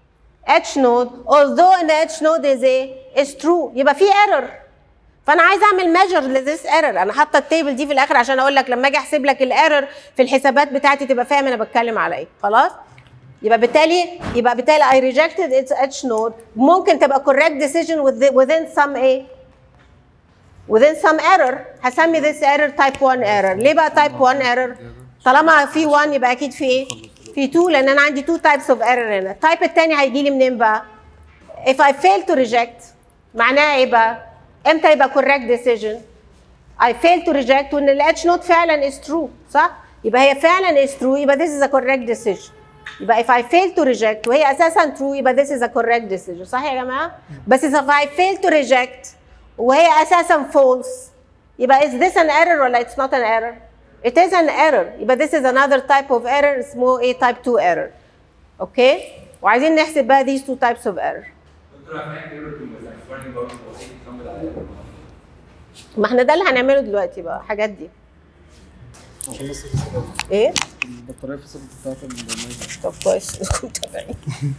H node although ان H node is ايه؟ is true يبقى في error فانا عايز اعمل measure لذيس error انا حاطه التيبل دي في الاخر عشان اقول لك لما اجي احسب لك الايرور في الحسابات بتاعتي تبقى فاهم انا بتكلم على ايه خلاص؟ يبقى بالتالي يبقى بالتالي I rejected its H node ممكن تبقى correct decision with- within some ايه؟ within some error هسمي this error type 1 error ليه بقى type 1 error طالما في 1 يبقى اكيد في ايه في 2 لان انا عندي 2 types of error هنا التايب الثاني هيجي لي منين بقى if I fail to reject معناها ايه بقى امتى يبقى correct decision I fail to reject وان ال H note فعلا is true صح يبقى هي فعلا is true يبقى this is a correct decision يبقى if I fail to reject وهي اساسا true يبقى this is a correct decision صح يا جماعه بس if I fail to reject وهي اساسا false يبقى is this an error ولا it's not an error it is an error يبقى this is another type of error اسمه ايه type 2 error اوكي وعايزين نحسب بقى these two types of error دكتور انا فاهم ايه رقم satisfying برضه هو ايه الكلام ده عليه؟ ما احنا ده اللي هنعمله دلوقتي بقى الحاجات دي عشان بس ايه البطاريه فصلت بتاعت المايك طب كويس انكم متابعين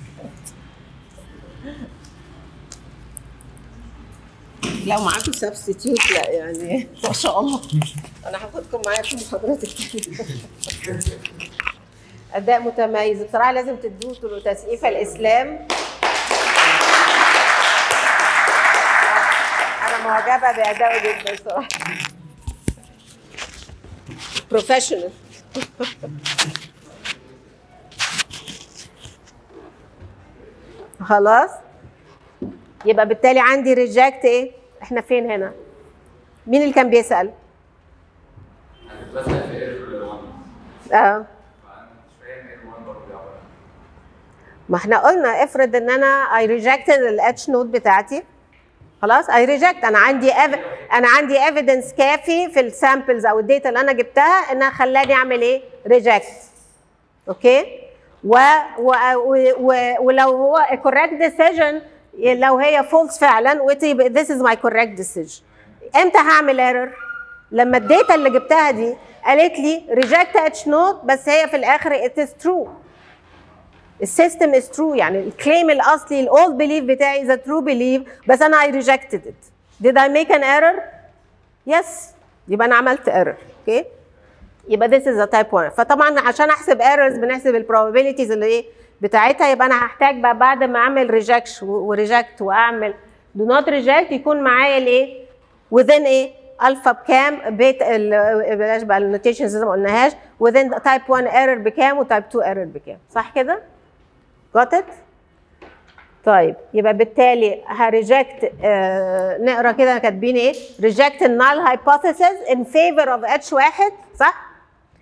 لو معاكم سبستيتيوت لا يعني ما شاء الله انا هاخدكم معايا في محاضرات التانية اداء متميز بصراحه لازم تدوسوا له تسقيف الاسلام انا معجبه بادائه جدا صراحه بروفيشنال خلاص يبقى بالتالي عندي ريجكت ايه احنا فين هنا مين اللي كان بيسال انا كنت بسال في ايرور 1 اه فانا مش فاهم ايرور 1 برضه بيعبر عن ما احنا قلنا افرض ان انا I rejected الاتش نود بتاعتي خلاص I reject انا عندي ev- انا عندي evidence كافي في السامبلز او الداتا اللي انا جبتها انها خلاني اعمل ايه reject اوكي و, و, و, و ولو هو a correct decision لو هي false فعلا وتبقى this is my correct decision امتى هعمل error لما الداتا اللي جبتها دي قالت لي reject اتش نود بس هي في الاخر it is true السيستم از ترو يعني الكليم الاصلي الاولد بيليف بتاعي از ترو بيليف بس انا اي ريجكتد ات did I make an error yes يبقى انا عملت error اوكي يبقى this is a type 1 فطبعا عشان احسب errors بنحسب البروبابيلتيز اللي ايه بتاعتها يبقى انا هحتاج بقى بعد ما اعمل ريجكت وريجكت واعمل do not reject يكون معايا الايه within ايه الفا بكام بيت ال- بلاش بقى النوتيشنز ما قلناهاش within type 1 error بكام وتايب 2 error بكام صح كده؟ got it؟ طيب يبقى بالتالي هريجكت آه نقرا كده كاتبين ايه؟ reject null hypothesis in favor of H1 صح؟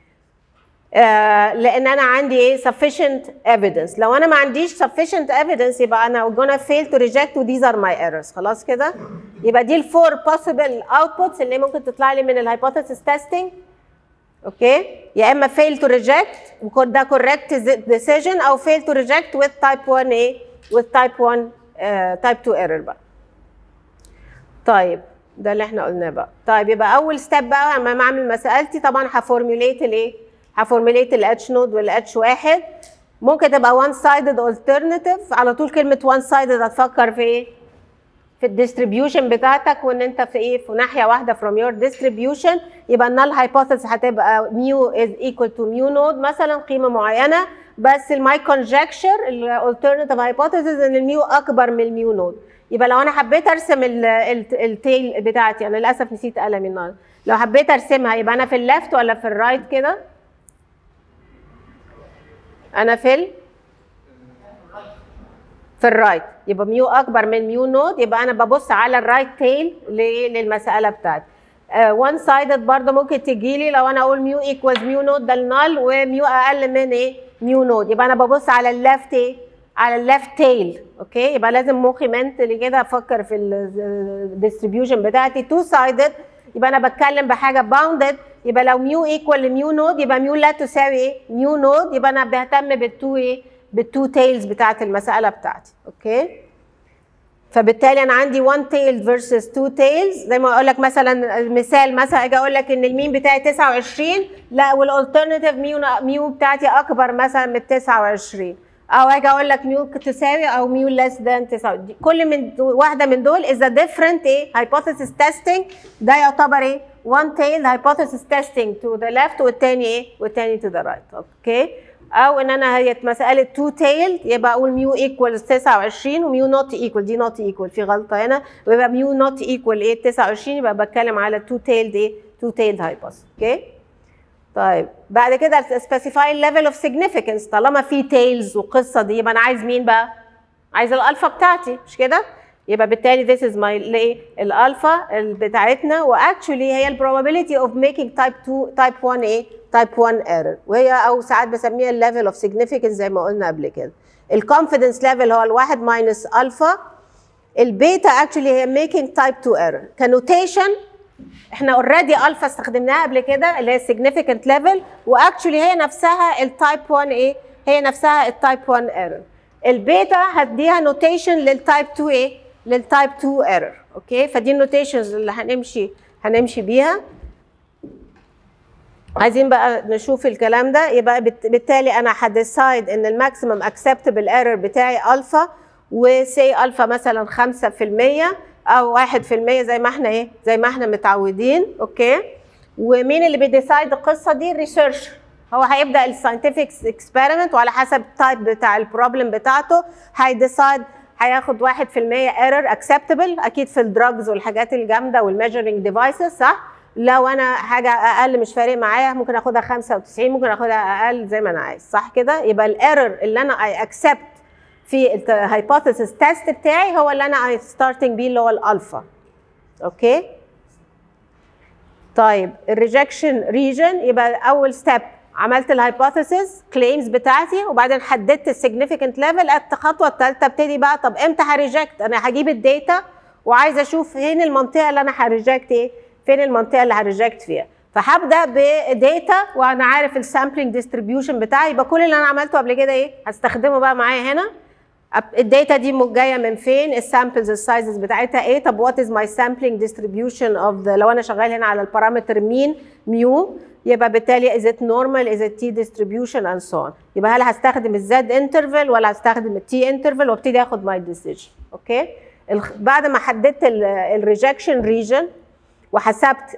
آه لان انا عندي ايه sufficient evidence لو انا ما عنديش sufficient evidence يبقى انا gonna fail to reject و these are my errors خلاص كده يبقى دي الفور possible outputs اللي ممكن تطلع لي من الهايبوثيسيس تيستنج اوكي يا اما fail to reject وكون ده correct decision او fail to reject with type 1 ايه with type 1 آه type 2 error بقى طيب ده اللي احنا قلناه بقى طيب يبقى اول ستيب بقى لما اعمل مسألتي طبعا هفورميليت الايه هفورميليت الاتش نود والاتش واحد ممكن تبقى one sided alternative على طول كلمة one sided هتفكر في ايه في الديستريبيوشن بتاعتك وان انت في ايه في ناحيه واحده from your distribution يبقى النال hypothesis هتبقى ميو is equal to ميو نود مثلا قيمه معينه بس الماي conjecture الالترناتيف hypothesis ان الميو اكبر من الميو نود يبقى لو انا حبيت ارسم التيل بتاعتي انا للاسف نسيت قلمي النهارده لو حبيت ارسمها يبقى انا في الليفت ولا في الرايت كده انا في ال في الرايت يبقى ميو اكبر من ميو نود يبقى انا ببص على الرايت تيل للمساله بتاعتي وان سايدد برضه ممكن تجي لي لو انا اقول ميو ايكوالز ميو نود ده النال وميو اقل من ايه ميو نود يبقى انا ببص على الليفت ايه على الليفت تيل اوكي يبقى لازم مخي منتلي كده افكر في الديستريبيوشن بتاعتي تو سايدد يبقى انا بتكلم بحاجه باوندد يبقى لو ميو ايكوال لميو نود يبقى ميو لا تساوي ايه ميو نود يبقى انا بهتم بالتو ايه بالتو تيلز بتاعت المساله بتاعتي اوكي فبالتالي انا عندي 1 تيل فيرسز 2 تيلز زي ما اقول لك مثلا مثال مثلا اجي اقول لك ان المين بتاعي 29 لا والالترناتيف ميو ميو بتاعتي اكبر مثلا من 29 او اجي اقول لك ميو تساوي او ميو less than 9 كل من واحده من دول is a different ايه hypothesis testing ده يعتبر ايه one tail hypothesis testing to the left والتاني ايه والتاني to the right اوكي او ان انا هي مساله تو تيل يبقى اقول ميو ايكوال 29 وميو نوت ايكوال دي نوت ايكوال في غلطه هنا ويبقى ميو نوت ايكوال ايه 29 يبقى بتكلم على تو تيل دي تو تيل هايبوثيسيس اوكي طيب بعد كده specify level of significance طالما في تيلز وقصه دي يبقى انا عايز مين بقى؟ عايز الالفا بتاعتي مش كده؟ يبقى بالتالي this is my ايه الالفا بتاعتنا واكشولي هي probability of making type 2 type 1 ايه؟ type 1 error وهي او ساعات بسميها level of significance زي ما قلنا قبل كده. الكونفيدنس ليفل هو الواحد ماينس الفا البيتا اكشولي هي making type 2 error كنوتيشن احنا اوريدي الفا استخدمناها قبل كده اللي هي significant level واكشولي هي نفسها التايب 1 ايه هي نفسها التايب 1 ايرور البيتا هديها نوتيشن للتايب 2 ايه للتايب 2 ايرور اوكي فدي النوتيشنز اللي هنمشي هنمشي بيها عايزين بقى نشوف الكلام ده يبقى بالتالي انا هديسايد ان الماكسيمم اكسبتبل ايرور بتاعي الفا وسي الفا مثلا 5% او 1% زي ما احنا ايه زي ما احنا متعودين اوكي ومين اللي بيديسايد القصه دي الريسيرش هو هيبدا الساينتفك اكسبيرمنت وعلى حسب التايب بتاع البروبلم بتاعته هيديسايد هياخد 1% ايرور اكسبتبل اكيد في الدراجز والحاجات الجامده والميجرنج ديفايسز صح لو انا حاجه اقل مش فارق معايا ممكن اخدها 95 ممكن اخدها اقل زي ما انا عايز صح كده يبقى الايرور اللي انا اي اكسبت في الهايبوثيسيس تيست بتاعي هو اللي انا اي ستارتنج بيه اللي هو الالفا اوكي طيب الريجكشن ريجن يبقى اول ستيب عملت الهايبوثيسيس كليمز بتاعتي وبعدين حددت السيجنيفيكانت ليفل الخطوه الثالثه ابتدي بقى طب امتى هريجكت انا هجيب الداتا وعايزه اشوف فين المنطقه اللي انا هريجكت ايه فين المنطقه اللي هريجكت فيها فهبدا بداتا وانا عارف السامبلنج ديستريبيوشن بتاعي يبقى كل اللي انا عملته قبل كده ايه هستخدمه بقى معايا هنا الداتا دي جايه من فين السامبلز السايزز بتاعتها ايه طب وات از ماي سامبلنج ديستريبيوشن اوف لو انا شغال هنا على البارامتر مين ميو يبقى بالتالي از ات نورمال از ات تي ديستريبيوشن اند سو اون يبقى هل هستخدم الزد انترفال ولا هستخدم التي انترفال وابتدي اخد ماي ديسيجن اوكي بعد ما حددت الريجكشن ريجن وحسبت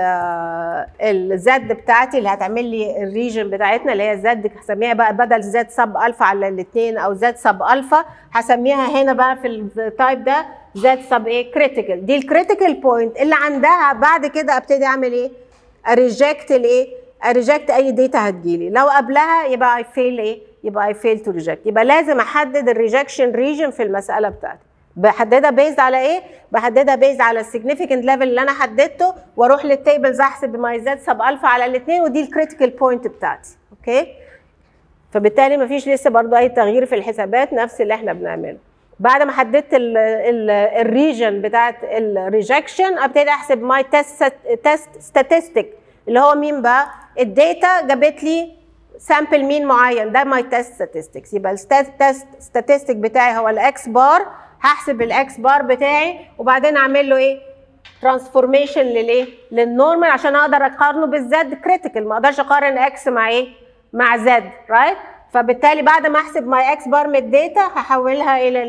الزد بتاعتي اللي هتعمل لي الريجن بتاعتنا اللي هي الزد هسميها بقى بدل زد سب الفا على الاثنين او زد سب الفا هسميها هنا بقى في التايب ده زد سب ايه كريتيكال دي الكريتيكال بوينت اللي عندها بعد كده ابتدي اعمل ايه اريجكت الايه اريجكت اي داتا هتجيلي لو قبلها يبقى اي فيل ايه يبقى اي فيل تو ريجكت يبقى لازم احدد الريجكشن ريجن في المساله بتاعتي بحددها بيز على ايه؟ بحددها بيز على السيجنيفيكانت ليفل اللي انا حددته واروح للتيبلز احسب مايزات سب الفا على الاثنين ودي الكريتيكال بوينت بتاعتي اوكي؟ فبالتالي مفيش لسه برضو اي تغيير في الحسابات نفس اللي احنا بنعمله. بعد ما حددت الريجن بتاعت الريجكشن ابتدي احسب ماي تيست تيست ستاتستيك اللي هو مين بقى؟ الداتا جابت لي سامبل مين معين ده ماي تيست statistics يبقى التيست statistics بتاعي هو الاكس بار هحسب الاكس بار بتاعي وبعدين اعمل له ايه ترانسفورميشن للايه للنورمال عشان اقدر اقارنه بالزد كريتيكال ما اقدرش اقارن اكس مع ايه مع زد رايت فبالتالي بعد ما احسب ماي اكس بار من الداتا هحولها الى الايه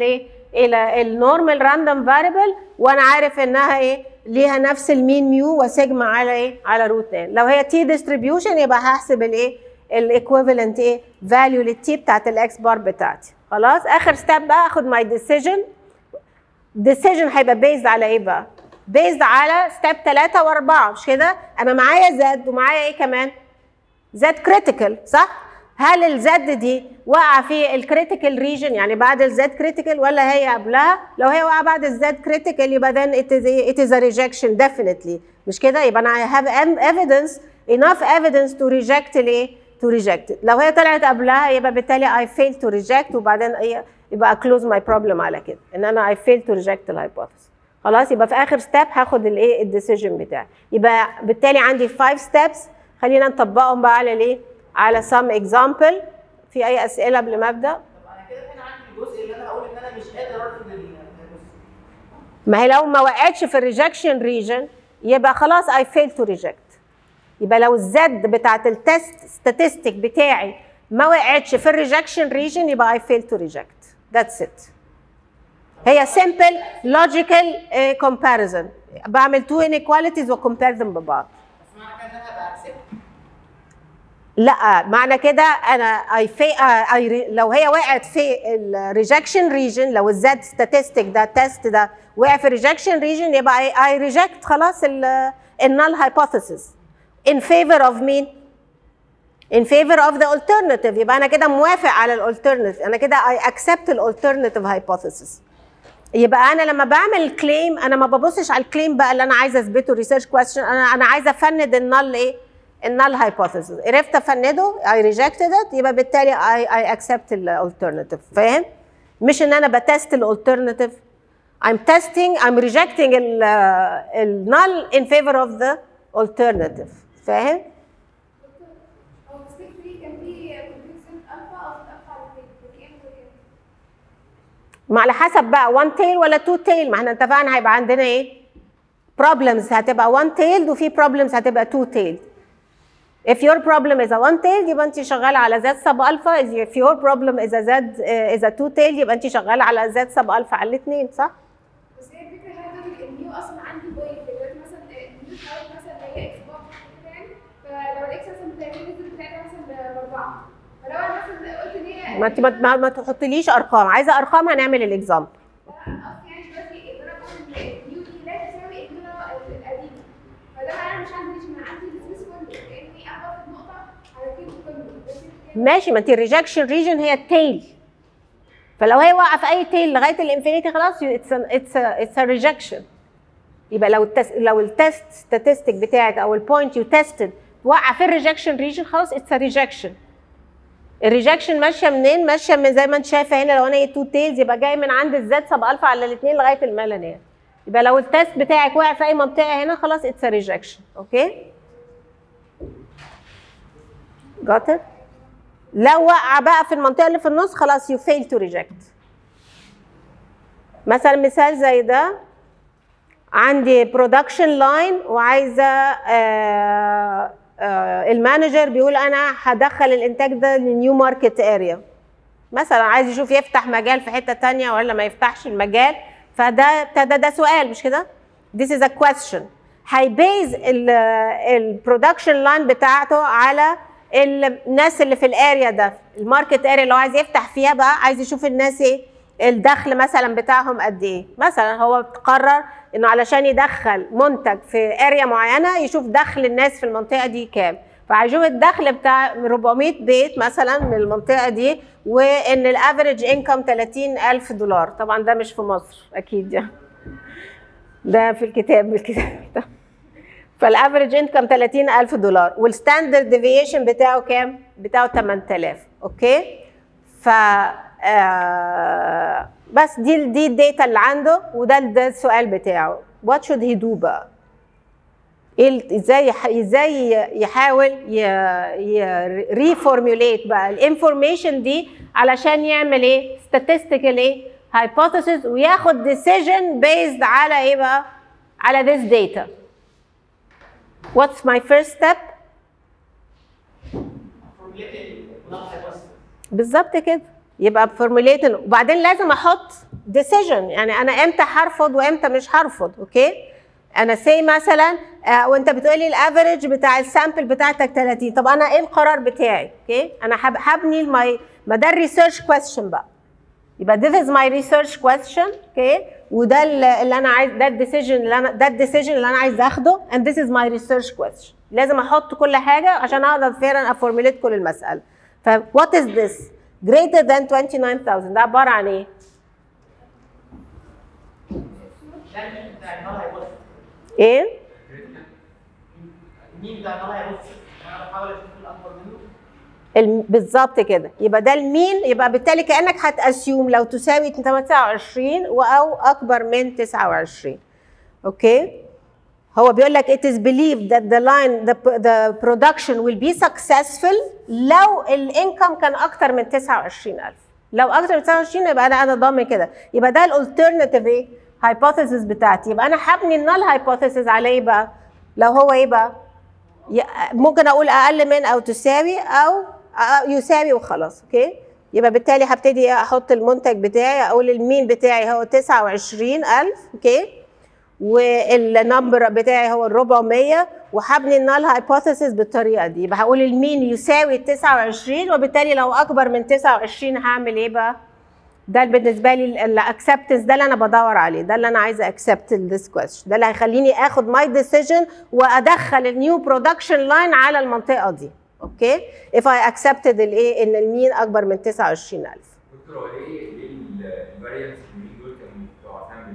الى النورمال راندوم فاريبل وانا عارف انها ايه ليها نفس المين ميو وسيجما على ايه على روت 2 لو هي تي ديستريبيوشن يبقى هحسب الايه الايكويفالنت ايه فاليو للتي بتاعت الاكس بار بتاعتي خلاص اخر ستيب بقى اخد ماي ديسيجن ديسيجن هيبقى بيزد على ايه بقى بيزد على ستيب 3 و4 مش كده انا معايا زد ومعايا ايه كمان زد كريتيكال صح هل الزد دي واقعه في الكريتيكال ريجن يعني بعد الزد كريتيكال ولا هي قبلها لو هي واقعه بعد الزد كريتيكال يبقى then it is a, it is a rejection definitely مش كده يبقى انا I have em- evidence enough evidence to reject الايه to reject it. لو هي طلعت قبلها يبقى بالتالي I fail to reject وبعدين إيه؟ يبقى close my problem على كده ان انا I fail to reject الهايبوثيسيس خلاص يبقى في اخر ستيب هاخد الايه الديسيجن بتاعي يبقى بالتالي عندي 5 ستيبس خلينا نطبقهم بقى على الايه على some example في اي اسئله قبل ما ابدا طب انا كده هنا عندي الجزء اللي انا هقول ان انا مش قادر ارفض ال- النص ما هي لو ما وقعتش في الريجكشن ريجن يبقى خلاص I fail to reject يبقى لو الزد بتاعت التست ستاتستيك بتاعي ما وقعتش في الريجكشن ريجن يبقى I fail to reject that's it هي simple logical uh, comparison بعمل two inequalities وcompare them ببعض بس معنى كده ان انا هبقى اكسبت لا معنى كده انا I fa- uh, I re- لو هي وقعت في الريجكشن ريجن لو الزد ستاتستيك ده تيست ده وقع في الريجكشن ريجن يبقى I, I reject خلاص النال hypothesis in favor of مين؟ in favor of the alternative يبقى انا كده موافق على الالترناتيف انا كده I accept الالترناتيف hypothesis يبقى انا لما بعمل كليم انا ما ببصش على الكليم بقى اللي انا عايزه اثبته ريسيرش كويستشن انا انا عايزه افند النال ايه النال هايبوثيسيس عرفت افنده اي ريجكتد ات يبقى بالتالي اي اي اكسبت الالترناتيف فاهم مش ان انا بتست الالترناتيف I'm testing I'm rejecting ال ال null in favor of the alternative فاهم هو في ستيب 3 كان في كونفيوجن الفا او الفا على الاثنين كام وكام ما على حسب بقى one tail ولا two tail ما احنا اتفقنا هيبقى عندنا ايه problems هتبقى one tailed وفي problems هتبقى two tailed if your problem is a one tailed يبقى انت شغاله على z sub alpha if your problem is a z uh, is a two tailed يبقى انت شغاله على z sub alpha على الاثنين صح بس هي الفكره حضرتك النيو اصلا عندي بوينت دلوقتي مثلا النيو حاجات مثلا اللي هي اكس بار كده يعني فلو الاكس مثلا ب 30 نزل بتاعتها مثلا باربعه فلو انا مثلا قلت ان هي ما انت ما, ما, ما تحطليش ارقام عايزه ارقام هنعمل الاكزامبل قصدي يعني دلوقتي ان انا بقول ان النيو دي لا تساوي ان انا القديم فده معناه انا مش عندي ريش انا عندي ديسمس ويندو كاني اخبط النقطه على كده ويندو ماشي ما انت الريجكشن ريجن هي التيل فلو هي واقعه في اي تيل لغايه الانفينيتي خلاص اتس اتس اتس ريجكشن يبقى لو التس لو التست ستاتستيك بتاعك او البوينت يو تيستد وقع في الريجكشن ريجن خلاص اتس ريجكشن الريجكشن ماشيه منين؟ ماشيه من زي ما انت شايفه هنا لو انا تو تيلز يبقى جاي من عند الزد سب الفا على الاثنين لغايه الميلانين يبقى لو التست بتاعك وقع في اي منطقه هنا خلاص اتس ريجكشن اوكي؟ got it؟ لو وقع بقى في المنطقه اللي في النص خلاص يو فيل تو ريجكت مثلا مثال زي ده عندي برودكشن لاين وعايزه آه آه المانجر بيقول انا هدخل الانتاج ده لنيو ماركت اريا مثلا عايز يشوف يفتح مجال في حته تانية ولا ما يفتحش المجال فده ده, ده سؤال مش كده this is a question هيبيز البرودكشن لاين بتاعته على الناس اللي في الاريا ده الماركت اريا اللي هو عايز يفتح فيها بقى عايز يشوف الناس ايه الدخل مثلا بتاعهم قد ايه مثلا هو قرر انه علشان يدخل منتج في اريا معينه يشوف دخل الناس في المنطقه دي كام فهيشوف الدخل بتاع 400 بيت مثلا من المنطقه دي وان الافريج انكم 30000 دولار طبعا ده مش في مصر اكيد يعني ده في الكتاب بالكتاب ده فالافريج انكم 30000 دولار والستاندرد ديفيشن بتاعه كام؟ بتاعه 8000 اوكي؟ ف آه بس دي دي الداتا اللي عنده وده ده السؤال بتاعه وات شود هي دو بقى؟ ايه ال- ازاي يح- ازاي يحاول ريفورميوليت بقى الانفورميشن دي علشان يعمل ايه؟ statistical ايه؟ hypothesis وياخد decision based على ايه بقى؟ على this data. What's my first step? فورميليت النقطه بس بالظبط كده يبقى فورميليت وبعدين لازم احط decision يعني انا امتى هرفض وامتى مش هرفض اوكي انا سي مثلا آه وانت بتقولي الافريج بتاع السامبل بتاعتك 30 طب انا ايه القرار بتاعي اوكي انا هب- هبني المي ما ده الريسيرش كويستشن بقى يبقى this is my research question اوكي وده اللي اللي انا عايز ده الديسيجن اللي انا ده الديسيجن اللي انا عايز اخده and this is my research question لازم احط كل حاجه عشان اقدر فعلا افورميليت كل المساله ف what is this greater than 29000 ده عباره عن ايه ده المين بتاع النار هيبص ايه المين بتاع النار هيبص انا بحاول اشوف الاكبر منه الم- بالظبط كده يبقى ده المين يبقى بالتالي كانك هتاسيوم لو تساوي 29 و- او اكبر من 29 اوكي هو بيقول لك it is believed that the line the, the production will be successful لو الانكم كان اكتر من 29000 لو اكتر من 29 يبقى انا انا ضامن كده يبقى ده الالترناتيف ايه hypothesis بتاعتي يبقى انا هبني النال hypothesis على ايه بقى لو هو ايه بقى ي- ممكن اقول اقل من او تساوي او أ- يساوي وخلاص اوكي يبقى بالتالي هبتدي احط المنتج بتاعي اقول المين بتاعي هو 29000 اوكي والنمبر بتاعي هو ال 400 وهبني النال هايبوثيسيس بالطريقه دي يبقى هقول المين يساوي 29 وبالتالي لو اكبر من 29 هعمل ايه بقى؟ ده بالنسبه لي الاكسبتنس ده اللي انا بدور عليه ده اللي انا عايزه اكسبت ذس كويستشن ده اللي هيخليني اخد ماي ديسيجن وادخل النيو برودكشن لاين على المنطقه دي اوكي if I accepted الايه ان المين اكبر من 29000 دكتور هو ليه ليه الفاريانس اليومين دول كانوا بتوع سامبل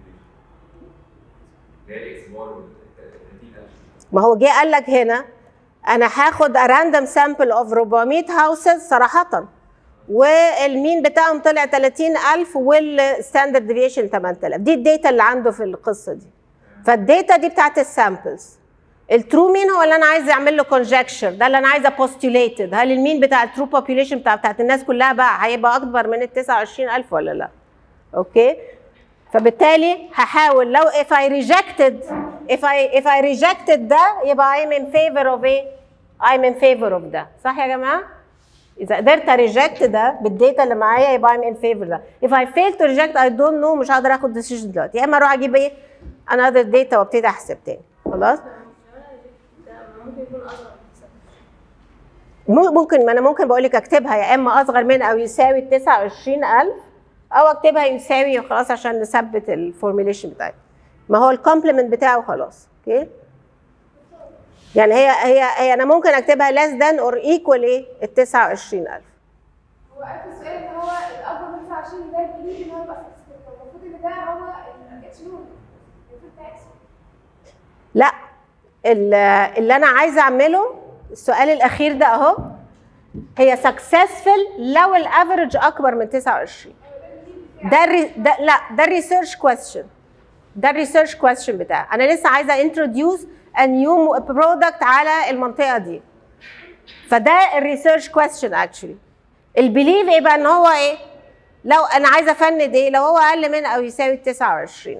اللي هي الاكس بار وال 30000 ما هو جه قال لك هنا انا هاخد راندوم سامبل اوف 400 هاوسز صراحه والمين بتاعهم طلع 30000 والستاندرد ديفيشن 8000 دي الداتا اللي عنده في القصه دي فالداتا دي بتاعت السامبلز الترو مين هو اللي انا عايز اعمل له كونجكشر ده اللي انا عايزه بوستيوليتد هل المين بتاع الترو population بتاع بتاعت الناس كلها بقى هيبقى اكبر من ال 29000 ولا لا اوكي فبالتالي هحاول لو if I rejected if I if I rejected ده يبقى I'm in favor of ايه؟ I'm in favor of ده صح يا جماعه؟ اذا قدرت اريجكت ده بالداتا اللي معايا يبقى I'm in favor ده if I fail to reject I don't know مش هقدر اخد decision دلوقتي يا اما اروح اجيب ايه another data وابتدي احسب تاني خلاص ممكن يكون اصغر مو- ممكن ما انا ممكن بقول لك اكتبها يا اما اصغر من او يساوي 29000 او اكتبها يساوي خلاص عشان نثبت الفورميليشن بتاعي ما هو الكومبلمنت بتاعه خلاص اوكي يعني هي هي هي انا ممكن اكتبها less than or equal ايه ال 29000 هو قال في السؤال ان هو الاكبر من 29 ده الجديد ان هو يبقى successful. المفروض ان ده هو الاتش نون المفروض ده اكس لا ال- اللي انا عايزه اعمله السؤال الاخير ده اهو هي successful لو الافرج اكبر من 29 ده الري... ده لا ده الريسيرش كويستشن ده الريسيرش كويستشن بتاعي انا لسه عايزه انتروديوس ا نيو برودكت على المنطقه دي فده الريسيرش كويستشن اكشولي البيليف ايه بقى ان هو ايه لو انا عايزه افند ايه لو هو اقل من او يساوي 29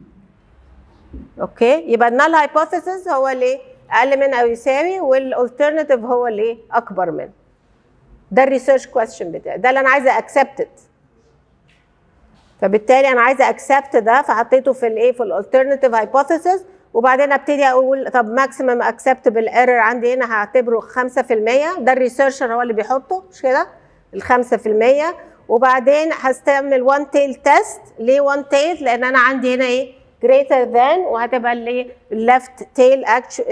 اوكي يبقى النال هايبوثيسيس هو الايه اقل من او يساوي والالترناتيف هو الايه اكبر من ده الريسيرش كويستشن بتاعي ده اللي انا عايزه اكسبت فبالتالي انا عايزه اكسبت ده فحطيته في الايه في الالترناتيف هايبوثيسيس وبعدين ابتدي اقول طب ماكسيمم اكسبتبل ايرور عندي هنا هعتبره 5% ده الريسيرشر هو اللي بيحطه مش كده ال 5% وبعدين هستعمل وان تيل تيست ليه وان تيل لان انا عندي هنا ايه greater than وهتبقى اللي left tail actual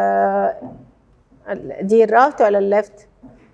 دي الرايت ولا الليفت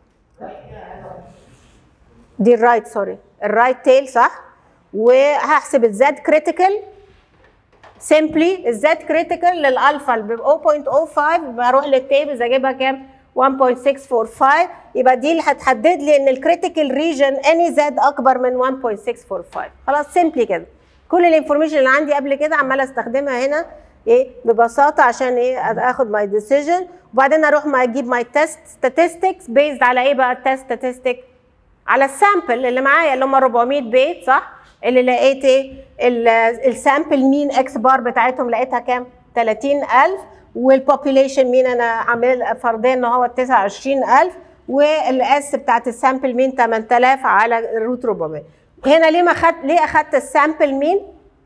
دي الرايت سوري الرايت تيل صح وهحسب الزد كريتيكال سيمبلي الزد كريتيكال للالفا ب 0.05 بروح للتيبلز اجيبها كام 1.645 يبقى دي اللي هتحدد لي ان الكريتيكال ريجن اني زد اكبر من 1.645 خلاص سيمبلي كده كل الانفورميشن اللي عندي قبل كده عماله استخدمها هنا ايه ببساطه عشان ايه اخد ماي ديسيجن وبعدين اروح ما اجيب ماي تيست statistics بيزد على ايه بقى التيست statistic على السامبل اللي معايا اللي هم 400 بيت صح اللي لقيت ايه ال- السامبل مين اكس بار بتاعتهم لقيتها كام 30000 والبوبيليشن مين انا عامل فرضيا ان هو 29000 والاس بتاعت السامبل مين 8000 على الروت 400 هنا ليه ما خدت ليه اخدت السامبل مين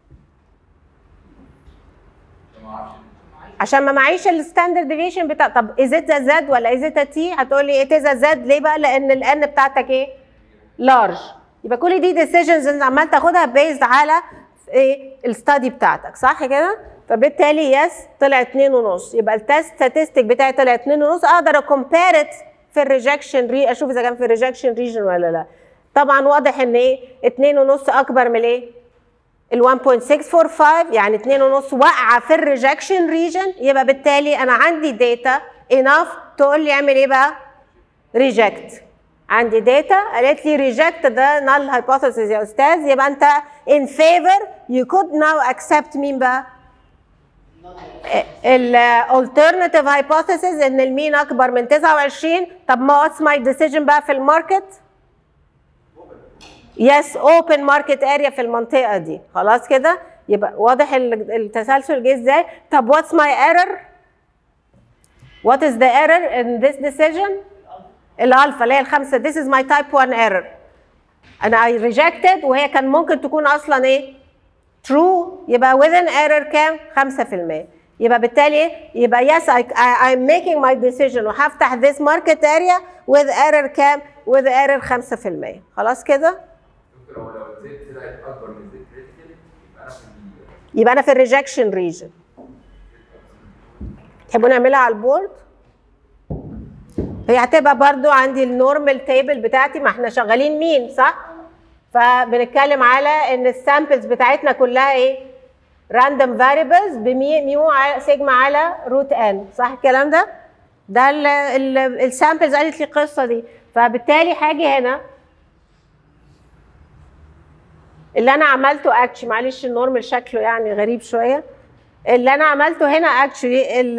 ما اعرفش عشان ما معيش الستاندرد ديفيشن بتاع طب از ات زد ولا از ات تي هتقول لي ات زد ليه بقى لان الان بتاعتك ايه لارج يبقى كل دي ديسيجنز انت عمال تاخدها بيزد على ايه الستادي بتاعتك صح كده فبالتالي يس طلع 2 ونص يبقى التست ستاتستيك بتاعي طلع 2 ونص اقدر اكومبير في الريجكشن ري اشوف اذا كان في الريجكشن ريجن ولا لا طبعا واضح ان ايه 2 ونص اكبر من ايه ال 1.645 يعني 2 ونص واقعه في الريجكشن ريجن يبقى بالتالي انا عندي داتا اناف تقول لي اعمل ايه بقى ريجكت عندي داتا قالت لي ريجكت ده نال هايبوثيسيس يا استاذ يبقى انت ان فيفر يو كود ناو اكسبت مين بقى الالترناتيف هايبوثيسيس ان المين اكبر من 29 طب ما واتس ماي ديسيجن بقى في الماركت يس اوبن ماركت اريا في المنطقه دي خلاص كده يبقى واضح ال- التسلسل جه ازاي طب واتس ماي ايرور وات از ذا ايرور ان ذس ديسيجن الالفا اللي هي الخمسه this is my type 1 error انا I rejected وهي كان ممكن تكون اصلا ايه true يبقى within error كام 5% يبقى بالتالي إيه؟ يبقى yes I, I, I'm making my decision وهفتح this market area with error كام with error 5% خلاص كده دكتور هو لو الزيت طلعت اكبر من الزيت كريتيكال يبقى انا في ال- يبقى انا في الريجكشن ريجن تحبوا نعملها على البورد هي هتبقى برضو عندي النورمال تيبل بتاعتي ما احنا شغالين مين صح فبنتكلم على ان السامبلز بتاعتنا كلها ايه راندوم فاريبلز بميو ع- سيجما على روت ان صح الكلام ده ده السامبلز قالت لي القصه دي فبالتالي هاجي هنا اللي انا عملته اكشلي معلش النورمال شكله يعني غريب شويه اللي انا عملته هنا اكشلي ال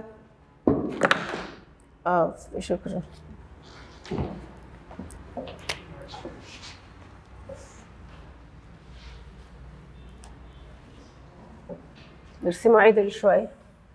اه شكرا نرسمه عدل شويه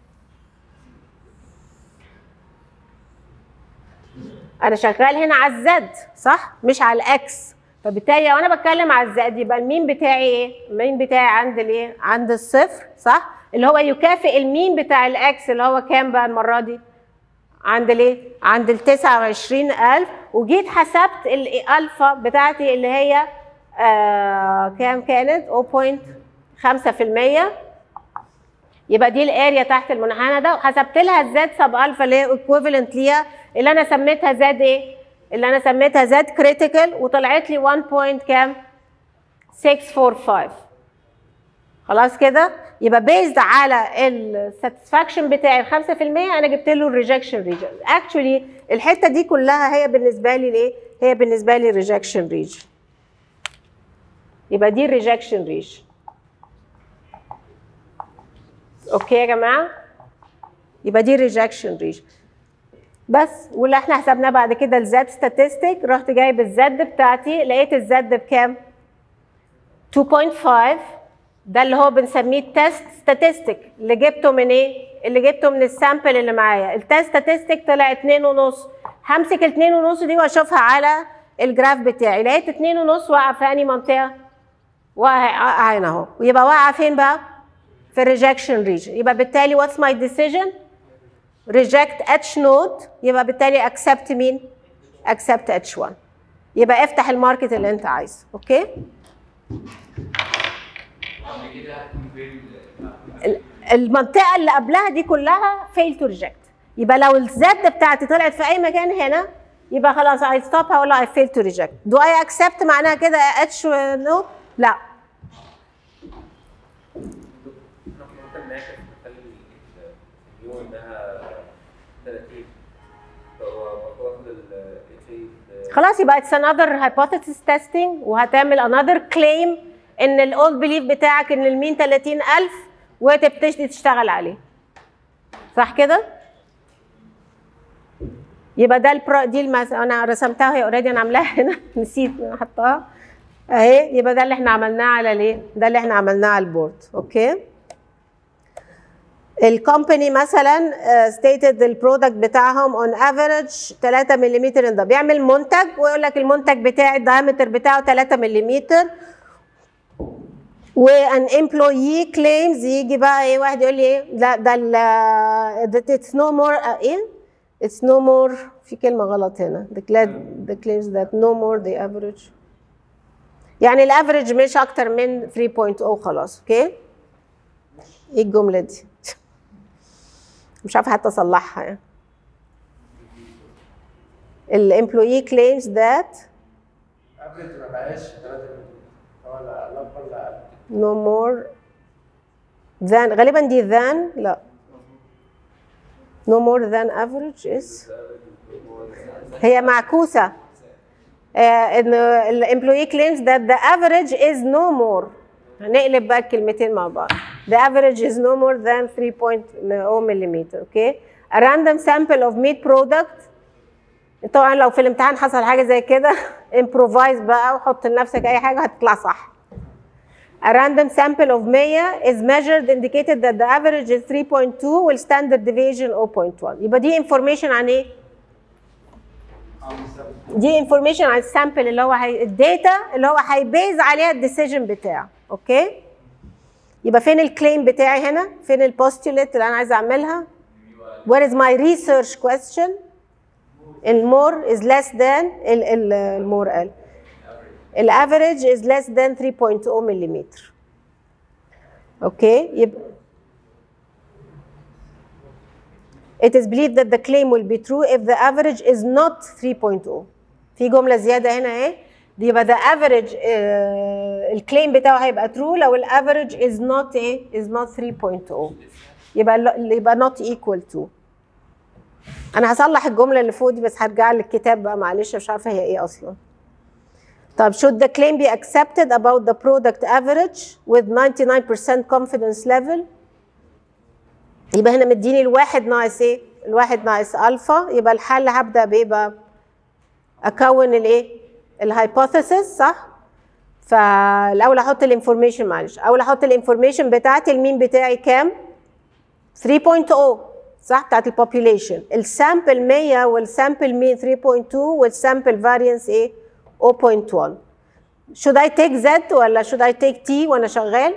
انا شغال هنا على الزد صح مش على الاكس فبالتالي لو انا بتكلم على الزد يبقى المين بتاعي ايه المين بتاعي عند الايه عند الصفر صح اللي هو يكافئ المين بتاع الاكس اللي هو كام بقى المره دي عند الايه عند ال 29000 وجيت حسبت الالفا بتاعتي اللي هي آه كام كانت 0.5% يبقى دي الاريا تحت المنحنى ده وحسبت لها الزد سب الفا اللي هي ايكويفالنت ليها اللي انا سميتها زد ايه؟ اللي انا سميتها زد كريتيكال وطلعت لي 1 بوينت كام؟ 645 خلاص كده؟ يبقى بيزد على الساتسفاكشن بتاعي ال 5% انا جبت له الريجكشن ريجن اكشولي الحته دي كلها هي بالنسبه لي الايه؟ هي بالنسبه لي الريجكشن ريجن يبقى دي الريجكشن ريجن اوكي يا جماعه يبقى دي ريجكشن ريجن بس واللي احنا حسبناه بعد كده الزد ستاتستيك رحت جايب الزد بتاعتي لقيت الزد بكام 2.5 ده اللي هو بنسميه التست ستاتستيك اللي جبته من ايه اللي جبته من السامبل اللي معايا التست ستاتستيك طلع 2 ونص همسك ال 2 ونص دي واشوفها على الجراف بتاعي لقيت 2 ونص واقعه في انهي منطقه واقعه هنا اهو ويبقى واقعه فين بقى في الريجكشن ريجن يبقى بالتالي واتس ماي ديسيجن reject H node يبقى بالتالي accept مين؟ accept H1 يبقى افتح الماركت اللي انت عايزه اوكي؟ قبل كده هتكون فين ال- المنطقة اللي قبلها دي كلها fail to reject يبقى لو الزد بتاعتي طلعت في أي مكان هنا يبقى خلاص I stop هقول له I fail to reject do I accept معناها كده H no؟ لا ممكن ناخد نخلي ال- اليوم انها 30 فهو واخد ال HA خلاص يبقى it's another hypothesis testing وهتعمل another claim ان الاولد بليف بتاعك ان المين 30000 وتبتدي تشتغل عليه صح كده؟ يبقى ده البرو دي المس... انا رسمتها هي اوريدي انا عاملاها هنا نسيت احطها اهي يبقى ده اللي احنا عملناه على ليه؟ ده اللي احنا عملناه على البورد اوكي؟ الكومباني مثلا uh, stated البرودكت بتاعهم on average 3 ملم ده بيعمل منتج ويقول لك المنتج بتاعي الدايمتر بتاعه 3 ملم وان امبلويي كليمز يجي بقى ايه واحد يقول لي ايه لا ده ال اتس نو مور ايه اتس نو مور في كلمه غلط هنا declared the claims that no more the average يعني الافريج مش اكتر من 3.0 خلاص اوكي ايه الجمله دي مش عارفه حتى اصلحها يعني الامبلويي claims that افريج ما بقاش 3 ولا لا ولا no more than غالبا دي than لا no more than average is هي معكوسة آه، ان الامبلوي claims that the average is no more هنقلب بقى الكلمتين مع بعض the average is no more than 3.0 millimeter okay a random sample of meat product طبعا لو في الامتحان حصل حاجة زي كده improvise بقى وحط لنفسك أي حاجة هتطلع صح A random sample of 100 is measured indicated that the average is 3.2 والstandard deviation 0.1 يبقى دي information عن ايه؟ دي information عن السامبل اللي هو هي الداتا اللي هو هيبيز عليها الديسيجن بتاعه اوكي؟ يبقى فين الكليم بتاعي هنا؟ فين البوستوليت اللي انا عايزه اعملها؟ What is my research question? المور is less than ال- ال- المور قال الافريج is less than 3.0 ملم اوكي يبقى It is believed that the claim will be true if the average is not 3.0 في جملة زيادة هنا اهي دي يبقى the average آه الكليم بتاعه هيبقى true لو الافريج is not ايه is not 3.0 يبقى ال- يبقى not equal to انا هصلح الجملة اللي فوق دي بس هرجع للكتاب بقى معلش مش عارفة هي ايه اصلا طب should the claim be accepted about the product average with 99% confidence level يبقى هنا مديني الواحد ناقص ايه الواحد ناقص الفا يبقى الحل هبدا بايه بقى اكون الايه الهايبوثيسيس صح فالاول احط الانفورميشن معلش اول احط الانفورميشن بتاعتي المين بتاعي كام 3.0 صح بتاعت البوبيوليشن السامبل 100 والسامبل مين 3.2 والسامبل فارينس ايه 0.1 should I take Z ولا should I take T وانا شغال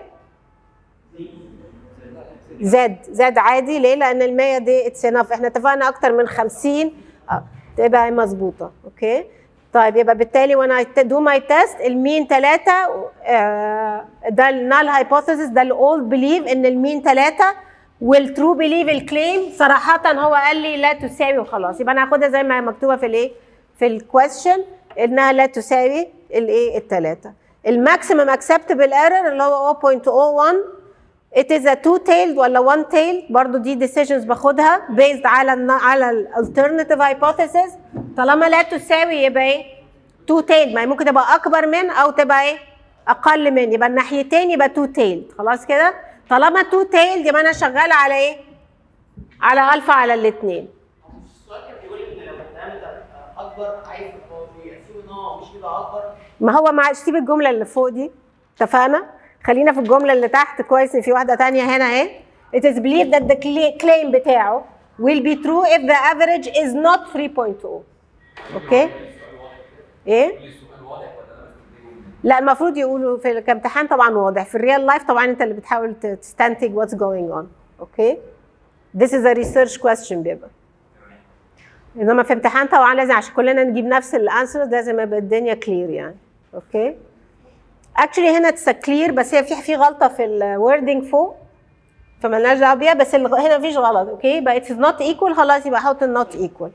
زد زد عادي ليه لان ال 100 دي اتس انف احنا اتفقنا اكتر من 50 اه تبقى مظبوطه اوكي طيب يبقى بالتالي وانا دو ماي تيست المين 3 ده النال هايبوثيسيس ده الاولد بليف ان المين 3 والترو بليف الكليم صراحه هو قال لي لا تساوي وخلاص يبقى انا هاخدها زي ما هي مكتوبه في الايه في الكويستشن انها لا تساوي الايه الثلاثه الماكسيمم اكسبتبل ايرور اللي هو 0.01 it is a two tailed ولا one tailed برضو دي decisions باخدها based على ال على ال alternative hypothesis طالما لا تساوي يبقى ايه two tailed ما هي ممكن تبقى اكبر من او تبقى ايه اقل من يبقى الناحيتين يبقى two tailed خلاص كده طالما two tailed يبقى انا شغاله على ايه على الفا على الاثنين السؤال كان بيقول ان لو الدايمتر اكبر عايز يأسيب ان هو مش يبقى اكبر ما هو مع سيب الجمله اللي فوق دي اتفقنا خلينا في الجمله اللي تحت كويس ان في واحده تانية هنا اهي it is believed that the cla- claim بتاعه will be true if the average is not 3.0 اوكي ايه السؤال واضح ولا انا بس لا المفروض يقولوا في كامتحان طبعا واضح في الريال لايف طبعا انت اللي بتحاول ت- تستنتج what's going on اوكي this is a research question بيبقى انما في امتحان طبعا لازم عشان كلنا نجيب نفس الانسر لازم يبقى الدنيا كلير يعني اوكي اكشلي هنا اتس كلير بس هي في في غلطه في الوردنج فوق فمالناش دعوه بيها بس الغ- هنا مفيش غلط اوكي يبقى اتس نوت ايكوال خلاص يبقى احط النوت ايكوال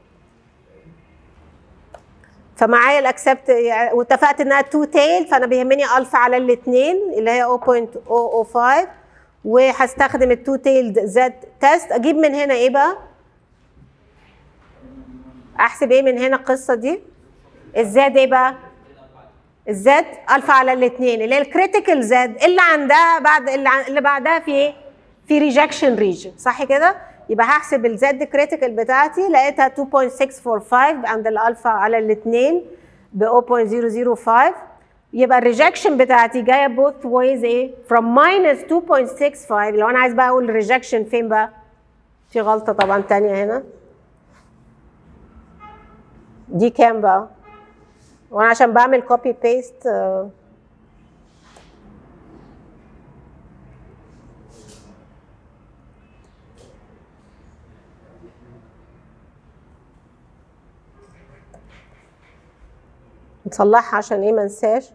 فمعايا الاكسبت واتفقت انها تو تيل فانا بيهمني الفا على الاثنين اللي هي 0.005 وهستخدم التو تيلد زد تيست اجيب من هنا ايه بقى؟ احسب ايه من هنا القصه دي؟ الزاد ايه بقى؟ الزد الفا على الاثنين اللي هي الكريتيكال زد اللي عندها بعد اللي, عن- اللي بعدها في ايه؟ في ريجكشن ريجن صح كده؟ يبقى هحسب الزد كريتيكال بتاعتي لقيتها 2.645 عند الالفا على الاثنين ب 0.005 يبقى الريجكشن بتاعتي جايه both ways ايه from minus 2.65 لو انا عايز بقى اقول الريجكشن فين بقى في غلطه طبعا تانية هنا دي كام بقى وانا عشان بعمل كوبي بيست نصلحها عشان ايه ما انساش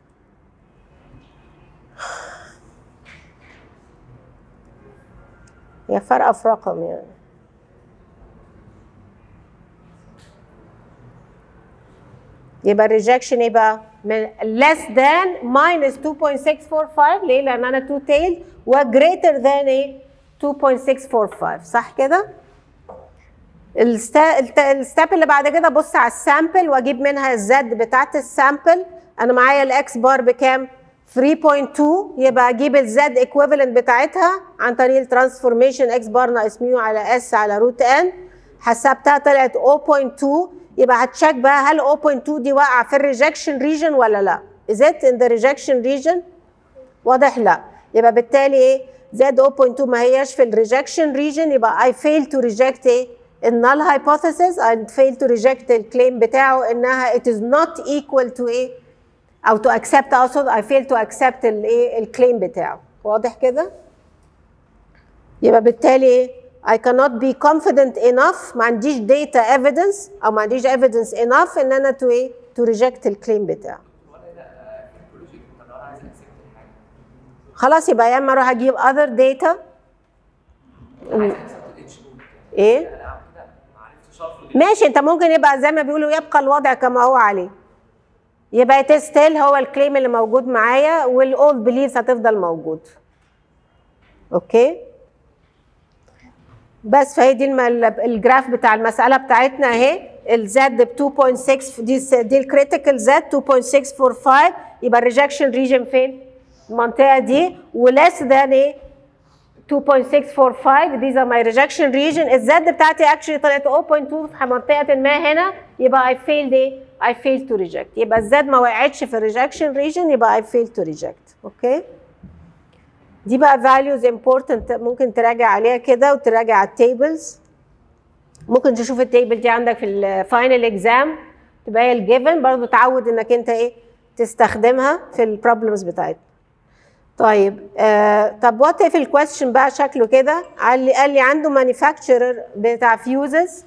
هي فرقه في رقم يعني يبقى الريجكشن ايه بقى؟ من less than minus 2.645 ليه؟ لان انا two tailed و greater than ايه؟ 2.645 صح كده؟ الستep اللي بعد كده بص على السامبل واجيب منها الزد بتاعت السامبل انا معايا الاكس بار بكام؟ 3.2 يبقى اجيب الزد ايكويفالنت بتاعتها عن طريق الترانسفورميشن اكس بار ناقص ميو على اس على روت ان حسبتها طلعت 0.2 يبقى هتشيك بقى هل 0.2 دي واقعه في الريجكشن ريجن ولا لا؟ is it in the rejection region؟ واضح لا يبقى بالتالي ايه؟ زاد 0.2 ما هياش في الريجكشن ريجن يبقى I fail to reject ايه؟ النال hypothesis I fail to reject الكليم بتاعه انها it is not equal to ايه؟ او to accept اقصد I fail to accept الايه؟ الكليم بتاعه واضح كده؟ يبقى بالتالي ايه؟ I cannot be confident enough ما عنديش data evidence او ما عنديش evidence enough ان انا to ايه to reject الكليم بتاعه ولا لا في البروجكت طب لو انا عايز اكسبت الحاجه خلاص يبقى يا اما اروح اجيب other data عايز اكسبت الاتش ايه انا اعمل كده ما عرفتش ارفض ماشي انت ممكن يبقى زي ما بيقولوا يبقى الوضع كما هو عليه يبقى تستيل هو الكليم اللي موجود معايا والاولد بليفز هتفضل موجود اوكي بس فهي دي الم- الجراف بتاع المساله بتاعتنا اهي الزد ب 2.6 دي الس- دي الكريتيكال زد 2.645 يبقى الريجكشن ريجن فين؟ المنطقه دي وليس ذان ايه؟ 2.645 these are my rejection region الزد بتاعتي actually طلعت 0.2 في منطقة ما هنا يبقى I failed ايه؟ I failed to reject يبقى الزد ما وقعتش في الريجكشن region يبقى I failed to reject اوكي دي بقى values important ممكن تراجع عليها كده وتراجع على التيبلز ممكن تشوف التيبل دي عندك في الفاينل اكزام تبقى هي الجيفن برضه تعود انك انت ايه تستخدمها في البروبلمز بتاعتنا طيب آه طب وات اف الكويستشن بقى شكله كده قال لي قال لي عنده مانيفاكتشرر بتاع فيوزز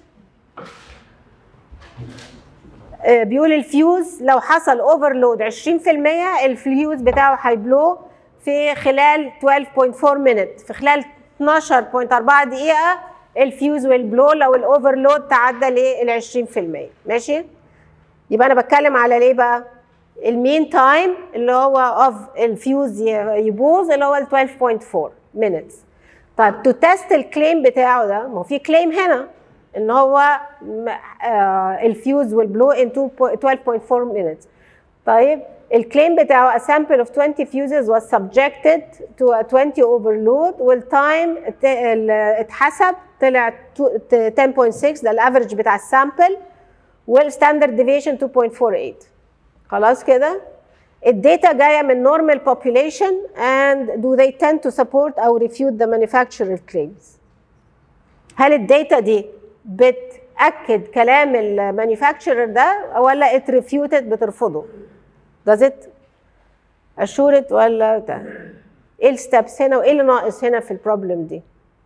آه بيقول الفيوز لو حصل اوفرلود 20% الفيوز بتاعه هيبلو في خلال 12.4 مينت في خلال 12.4 دقيقه الفيوز والبلو لو الاوفرلود تعدى لل 20% ماشي يبقى انا بتكلم على ليه بقى المين تايم اللي هو اوف الفيوز يبوظ اللي هو ال 12.4 minutes طيب تو تيست الكليم بتاعه ده ما هو في كليم هنا ان هو م- آه الفيوز والبلو ان 12.4 minutes طيب الكليم بتاعه a sample of 20 fuses was subjected to a 20 overload والتايم ات- ال- اتحسب طلع تو- 10.6 ده الافرج بتاع السامبل والستاندرد ديفيشن 2.48 خلاص كده الداتا جايه من normal population and do they tend to support او refute the manufacturer claims هل الداتا دي بتاكد كلام المانيفاكتشرر ده ولا it refuted بترفضه does it assure it ولا ده ايه الستبس هنا وايه اللي ناقص هنا في البروبلم دي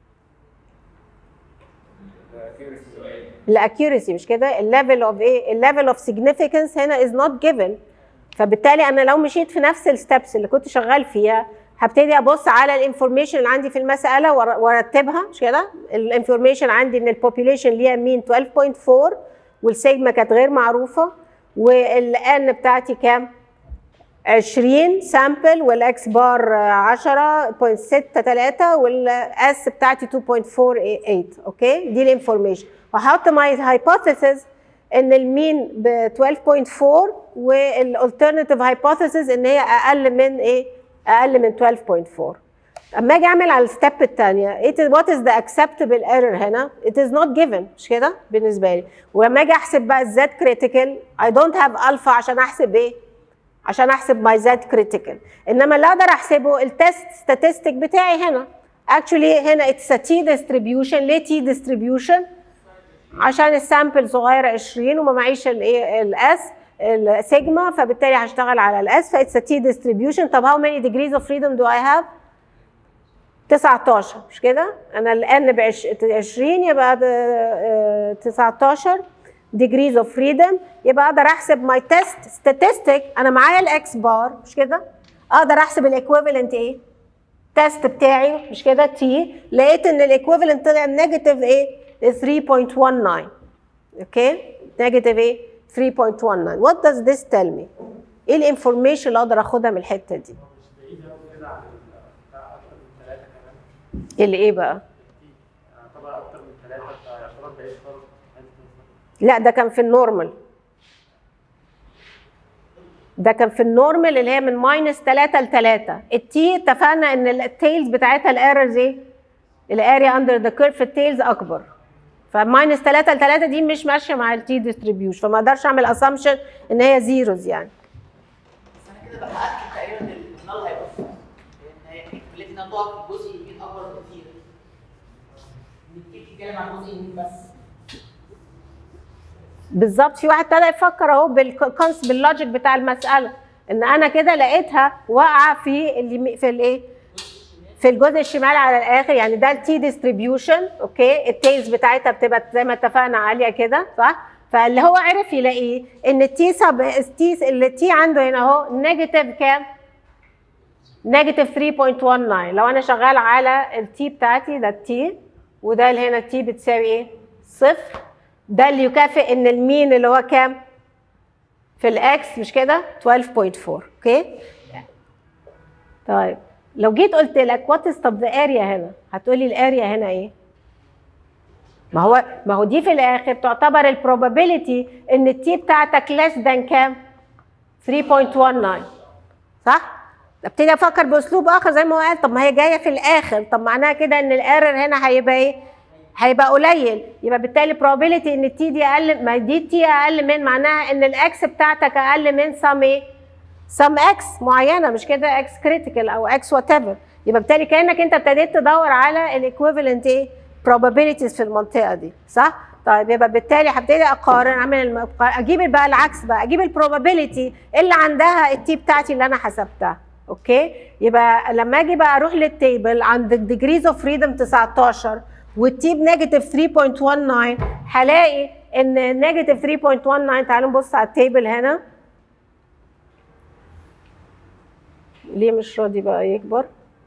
الاكيورسي مش كده الليفل اوف ايه الليفل اوف significance هنا is not given فبالتالي انا لو مشيت في نفس الستبس اللي كنت شغال فيها هبتدي ابص على الانفورميشن اللي عندي في المساله وار- وارتبها مش كده الانفورميشن عندي ان البوبيليشن ليها مين 12.4 والسيجما كانت غير معروفه والان بتاعتي كام 20 سامبل والاكس بار 10.63 والاس بتاعتي 2.48 اوكي دي الانفورميشن وهحط ماي هايبوثيسز ان المين ب 12.4 والالترناتيف هايبوثيسز ان هي اقل من ايه اقل من 12.4 اما اجي اعمل على الستيب الثانيه what is the acceptable error هنا it is not given مش كده بالنسبه لي ولما اجي احسب بقى الزد كريتيكال I don't have alpha عشان احسب ايه عشان احسب ماي زد كريتيكال انما اللي اقدر احسبه التست ستاتستيك بتاعي هنا اكشولي هنا اتس تي ديستريبيوشن ليه تي ديستريبيوشن عشان السامبل صغيره 20 وما معيش الايه الاس السيجما فبالتالي هشتغل على الاس فاتس تي ديستريبيوشن طب هاو ماني degrees of freedom do I have 19 مش كده انا الان ب 20 يبقى ده، آه، 19 degrees of freedom يبقى اقدر احسب ماي تيست statistic انا معايا الاكس بار مش كده اقدر احسب الايكويفالنت ايه تيست بتاعي مش كده تي لقيت ان الايكويفالنت طلع نيجاتيف ايه 3.19 اوكي نيجاتيف ايه 3.19 what does this tell me ايه الانفورميشن اللي اقدر اخدها من الحته دي مش بعيد قوي كده عن ال- بتاع اكتر من ثلاثه كمان اللي ايه بقى يعتبر اكتر من ثلاثه فيعتبر بعيد خالص لا ده كان في النورمال ده كان في النورمال اللي هي من ماينس 3 ل 3 التي اتفقنا ان التيلز بتاعتها الايرورز ايه؟ الاريا اندر ذا كيرف في التيلز اكبر فماينس 3 ل 3 دي مش ماشيه مع التي ديستريبيوشن فما اقدرش اعمل اسامبشن ان هي زيروز يعني بس انا كده بحقق تقريبا ان النال هيبقى صفر لان هي احتماليه انها تقع في جزء يمين اكبر بكتير ان كتير بتتكلم عن جزء يمين بس بالظبط في واحد ابتدى يفكر اهو بالكونس باللوجيك بتاع المساله ان انا كده لقيتها واقعه في اللي في الايه في الجزء الشمال على الاخر يعني ده التي ديستريبيوشن اوكي التيلز بتاعتها بتبقى زي ما اتفقنا عاليه كده صح فاللي هو عرف يلاقيه ان التي سب التي التي عنده هنا اهو نيجاتيف كام نيجاتيف 3.19 لو انا شغال على التي بتاعتي ده التي وده اللي هنا التي بتساوي ايه صفر ده اللي يكافئ ان المين اللي هو كام في الاكس مش كده 12.4 اوكي طيب لو جيت قلت لك وات از طب ذا اريا هنا هتقولي الاريا هنا ايه ما هو ما هو دي في الاخر تعتبر البروبابيلتي ان التي بتاعتك ليس ذان كام 3.19 صح ابتدي افكر باسلوب اخر زي ما هو قال طب ما هي جايه في الاخر طب معناها كده ان الايرور هنا هيبقى ايه هيبقى قليل يبقى بالتالي probability ان التي دي اقل ما دي تي اقل من معناها ان الاكس بتاعتك اقل من سم ايه سم اكس معينه مش كده اكس كريتيكال او اكس وات ايفر يبقى بالتالي كانك انت ابتديت تدور على الايكويفالنت ايه probabilities في المنطقه دي صح طيب يبقى بالتالي هبتدي اقارن اعمل الم... اجيب بقى العكس بقى اجيب البروبابيلتي اللي عندها التي بتاعتي اللي انا حسبتها اوكي يبقى لما اجي بقى اروح للتيبل عند الديجريز اوف فريدم 19 والتي بنيجاتيف 3.19 هلاقي ان نيجاتيف 3.19 تعالوا نبص على التيبل هنا ليه مش راضي بقى يكبر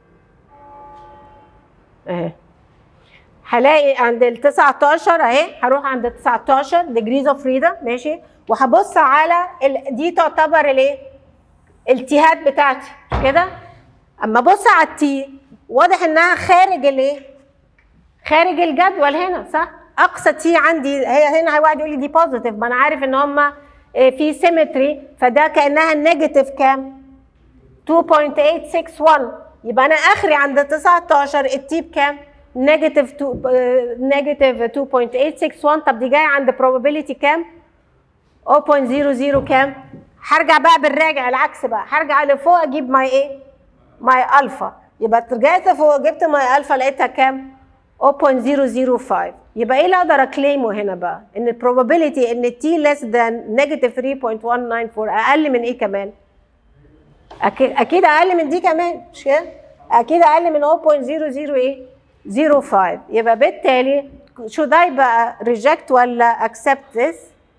اهي هلاقي عند ال 19 اهي هروح عند ال 19 ديجريز اوف فريدم ماشي وهبص على ال... دي تعتبر الايه التيهات بتاعتي مش كده اما ابص على التي واضح انها خارج الايه خارج الجدول هنا صح اقصى تي عندي هي هنا واحد يقول لي دي بوزيتيف ما انا عارف ان هم في سيمتري فده كانها نيجاتيف كام 2.861 يبقى انا اخري عند 19 التي بكام نيجاتيف 2 نيجاتيف 2.861 طب دي جايه عند probability كام 0.00 كام هرجع بقى بالراجع العكس بقى هرجع لفوق اجيب ماي ايه ماي الفا يبقى رجعت فوق جبت ماي الفا لقيتها كام 0.005 يبقى ايه اللي اقدر اكليمه هنا بقى ان البروبابيلتي ان التي ليس ذان نيجاتيف 3.194 اقل من ايه كمان اكيد اكيد اقل من دي كمان مش كده اكيد اقل من 0.00 ايه 05 يبقى بالتالي should I بقى reject ولا accept this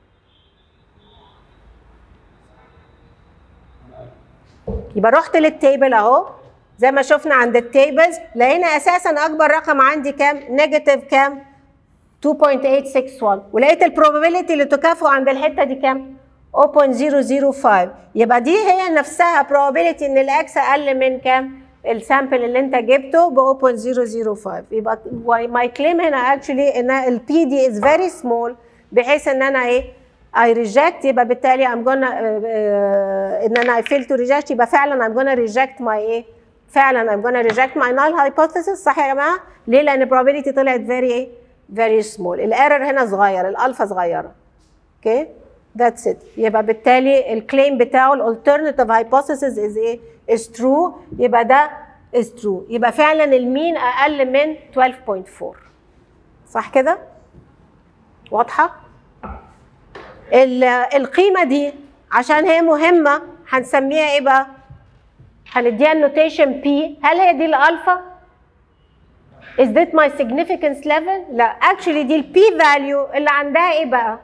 يبقى رحت للتيبل اهو زي ما شفنا عند التيبلز لقينا اساسا اكبر رقم عندي كام نيجاتيف كام 2.861 ولقيت البروبابيلتي اللي تكافئ عند الحته دي كام 0.005 يبقى دي هي نفسها probability ان الاكس اقل من كام السامبل اللي انت جبته ب 0.005 يبقى ماي كليم هنا اكشلي ان البي دي از فيري سمول بحيث ان انا ايه I reject يبقى بالتالي I'm gonna uh, uh, ان انا I fail to reject يبقى فعلا I'm gonna reject my ايه فعلا I'm gonna reject my null hypothesis صح يا جماعه ليه لان probability طلعت very ايه very small الايرور هنا صغير الالفا صغيره اوكي okay. That's it. يبقى بالتالي الكليم بتاعه الالترناتيف hypothesis is ايه؟ is true يبقى ده is true يبقى فعلا المين اقل من 12.4 صح كده؟ واضحه؟ ال- القيمه دي عشان هي مهمه هنسميها ايه بقى؟ هنديها النوتيشن بي هل هي دي الالفا؟ Is that my significance level؟ لا actually دي البي value اللي عندها ايه بقى؟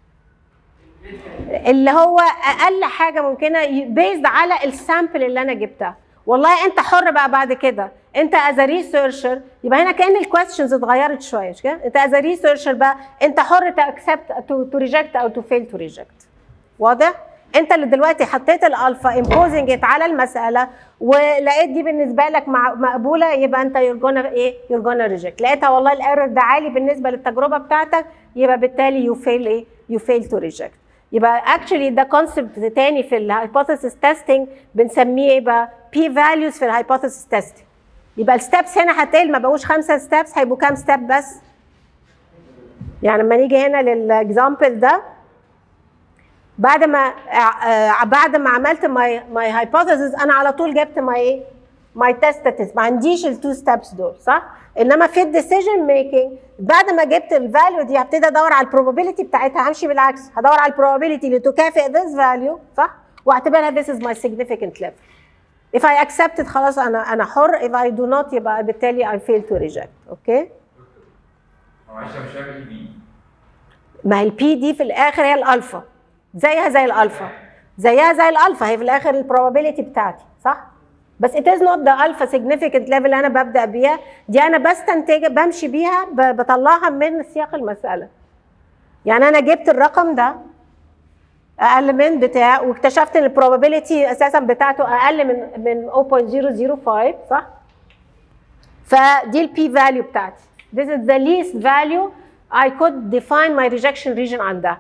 اللي هو اقل حاجه ممكنه بيزد على السامبل اللي انا جبتها والله انت حر بقى بعد كده انت از ريسيرشر يبقى هنا كان الكويستشنز اتغيرت شويه مش كده انت از ريسيرشر بقى انت حر تاكسبت تو ريجكت او تو فيل تو ريجكت واضح انت اللي دلوقتي حطيت الالفا امبوزنج على المساله ولقيت دي بالنسبه لك مع- مقبوله يبقى انت يور جونا ايه يور جونا ريجكت لقيتها والله الايرور ده عالي بالنسبه للتجربه بتاعتك يبقى بالتالي يو فيل ايه يو فيل تو ريجكت يبقى اكشولي ده كونسبت تاني في الهايبوثيسيس تيستنج بنسميه ايه بقى بي فاليوز في الهايبوثيسيس تيستنج يبقى الستبس هنا هتقل ما بقوش خمسه ستبس هيبقوا كام ستيب بس يعني لما نيجي هنا للاكزامبل ده بعد ما آه، بعد ما عملت ماي ماي هايبوثيسيس انا على طول جبت ماي ايه ماي تيست ما عنديش التو ستبس دول صح انما في الديسيجن ميكنج بعد ما جبت الفاليو دي هبتدي ادور على البروبابيلتي بتاعتها همشي بالعكس هدور على البروبابيلتي اللي تكافئ this value صح واعتبرها this is my significant level if I accept it خلاص انا انا حر if I do not يبقى بالتالي I fail to reject اوكي معلش أنا مش فاهم ايه بي ما هي البي دي في الاخر هي الالفا زيها زي الالفا زيها زي الالفا هي في الاخر البروبابيلتي بتاعتي صح بس it is not the alpha significant level اللي انا ببدا بيها دي انا بستنتج بمشي بيها ب- بطلعها من سياق المساله يعني انا جبت الرقم ده اقل من بتاع واكتشفت ان البروبابيلتي اساسا بتاعته اقل من من 0.005 صح فدي البي فاليو بتاعتي this is the least value I could define my rejection region عندها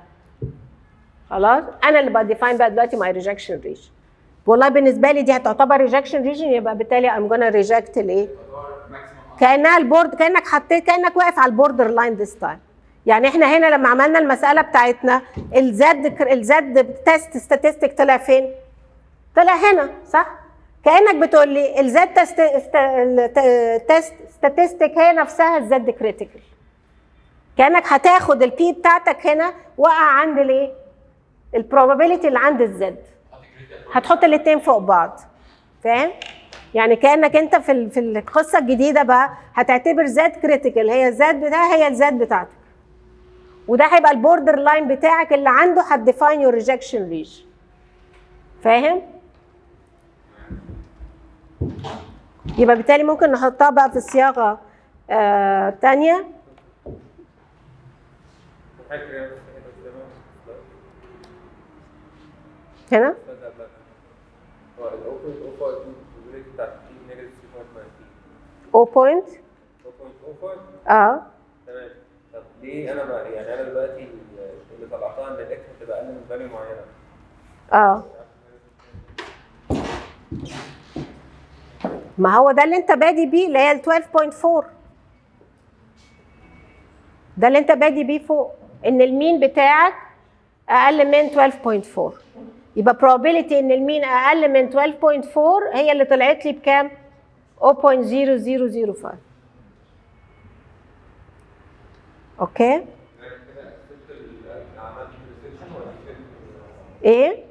خلاص انا اللي بديفاين بقى دلوقتي my rejection region والله بالنسبه لي دي هتعتبر rejection region يبقى بالتالي I'm gonna reject الايه ماكسيمم كانها البورد كانك حطيت كانك واقف على البوردر لاين ذس تايم يعني احنا هنا لما عملنا المساله بتاعتنا الزد الزد تيست ستاتستيك طلع فين؟ طلع هنا صح؟ كانك بتقول لي الزد تست تيست ستاتستيك هي نفسها الزد كريتيكال كانك هتاخد البي بتاعتك هنا وقع عند الايه؟ البروبابيلتي اللي عند الزد هتحط الاثنين فوق بعض فاهم؟ يعني كانك انت في ال- في القصه الجديده بقى هتعتبر زد كريتيكال هي الزد بتاعها هي الزد بتاعتك وده هيبقى البوردر لاين بتاعك اللي عنده هتديفاين يور ريجكشن ريج فاهم؟ يبقى بالتالي ممكن نحطها بقى في صياغه آه تانية حاجه كده بس كده قدامك. هنا لا، لا، لا. هو ال 0.05 البروبابيلتي بتاعت P نيجاتيف 3.19 او بوينت 0.05 اه تمام طب ليه انا بقى يعني انا دلوقتي اللي طلعتها ان الاكس هتبقى اقل من فاليو معينه اه ما هو ده اللي انت بادي بيه اللي هي ال 12.4 ده اللي انت بادي بيه فوق ان المين بتاعك اقل من 12.4 يبقى probability ان المين اقل من 12.4 هي اللي طلعت لي بكام 0.0005 اوكي ايه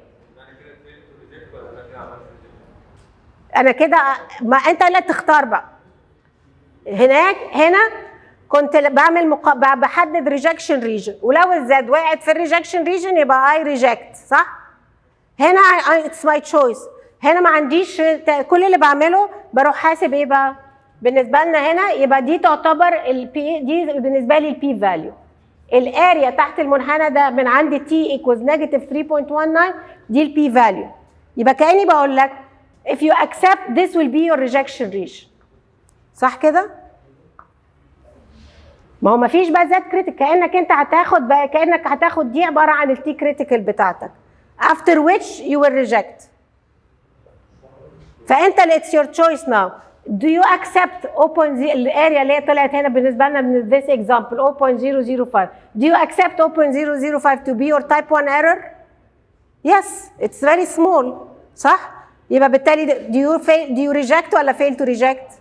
انا كده ما انت اللي تختار بقى هناك هنا كنت بعمل مق... ب- بحدد ريجكشن ريجن ولو الزد وقعت في الريجكشن ريجن يبقى اي ريجكت صح هنا اتس ماي تشويس هنا ما عنديش ت- كل اللي بعمله بروح حاسب ايه بقى بالنسبه لنا هنا يبقى دي تعتبر البي دي بالنسبه لي البي فاليو الاريا تحت المنحنى ده من عند تي ايكوز نيجاتيف 3.19 دي البي فاليو يبقى كاني بقول لك if you accept this will be your rejection region صح كده؟ ما هو مفيش بقى ذات كريتيك كانك انت هتاخد بقى كانك هتاخد دي عباره عن التي كريتيكال بتاعتك after which you will reject فانت اللي it's your choice now do you accept 0.0 الاريا اللي هي طلعت هنا بالنسبه لنا من this example 0.005 do you accept 0.005 to be your type 1 error يس اتس فيري سمول صح يبقى بالتالي do you fail do you reject ولا fail to reject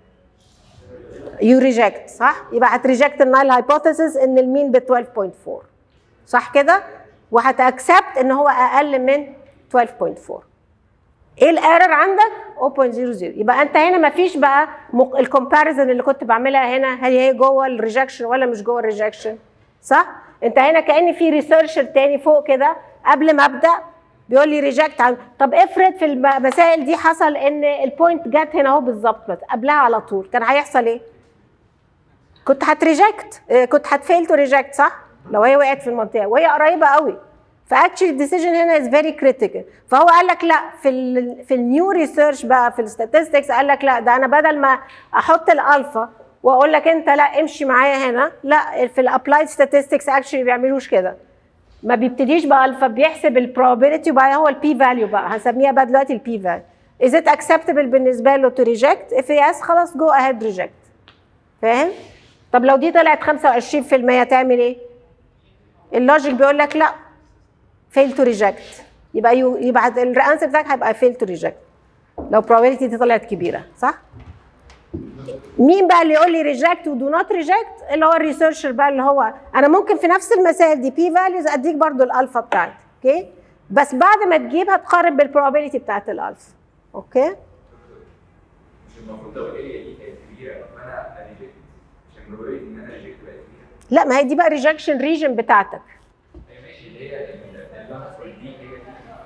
you reject صح يبقى هتريجكت النايل هايبوثيسيس ان المين ب 12.4 صح كده وهتاكسبت ان هو اقل من 12.4 ايه الايرور عندك 0.00 يبقى انت هنا ما فيش بقى الكومباريزن اللي كنت بعملها هنا هل هي جوه الريجكشن ولا مش جوه الريجكشن صح انت هنا كان في ريسيرشر تاني فوق كده قبل ما ابدا بيقول لي ريجكت عن طب افرض في المسائل دي حصل ان البوينت جت هنا اهو بالظبط بس قبلها على طول كان هيحصل ايه كنت هتريجكت كنت هتفيل تو ريجكت صح لو هي وقعت في المنطقه وهي قريبه قوي فاكشلي الديسيجن هنا از فيري كريتيكال فهو قال لك لا في ال في النيو ريسيرش بقى في الستاتستكس قال لك لا ده انا بدل ما احط الالفا واقول لك انت لا امشي معايا هنا لا في الابلايد statistics اكشلي بيعملوش كده ما بيبتديش بالفا بيحسب البروبابيلتي وبعدين هو البي فاليو بقى هنسميها بقى دلوقتي البي فاليو از ات اكسبتبل بالنسبه له تو ريجكت اف يس خلاص جو اهيد ريجكت فاهم طب لو دي طلعت 25% تعمل ايه اللوجيك بيقول لك لا فيل تو ريجكت يبقى يو يبقى الانسر بتاعك هيبقى فيل تو ريجكت لو probability دي طلعت كبيره صح مين بقى اللي يقول لي ريجكت ودو نوت ريجكت اللي هو الريسيرشر بقى اللي هو انا ممكن في نفس المسائل دي بي فاليوز اديك برضو الالفا بتاعتي اوكي بس بعد ما تجيب هتقارن بالبروبابيلتي بتاعت الالفا اوكي مش المفروض لو الاريا دي كانت كبيره فانا ريجكت عشان probability ان انا ريجكت بقت كبيره لا ما هي دي بقى ريجكشن ريجن بتاعتك هي ماشي اللي هي اللحظه دي هي دي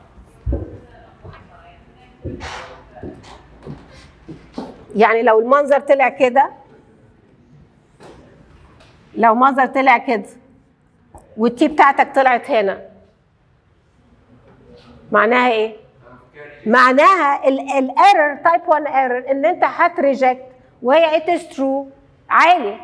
يعني لو المنظر طلع كده لو منظر طلع كده والتي بتاعتك طلعت هنا معناها ايه؟ معناها الايرور تايب 1 ايرور ان انت هتريجكت وهي it is true عالي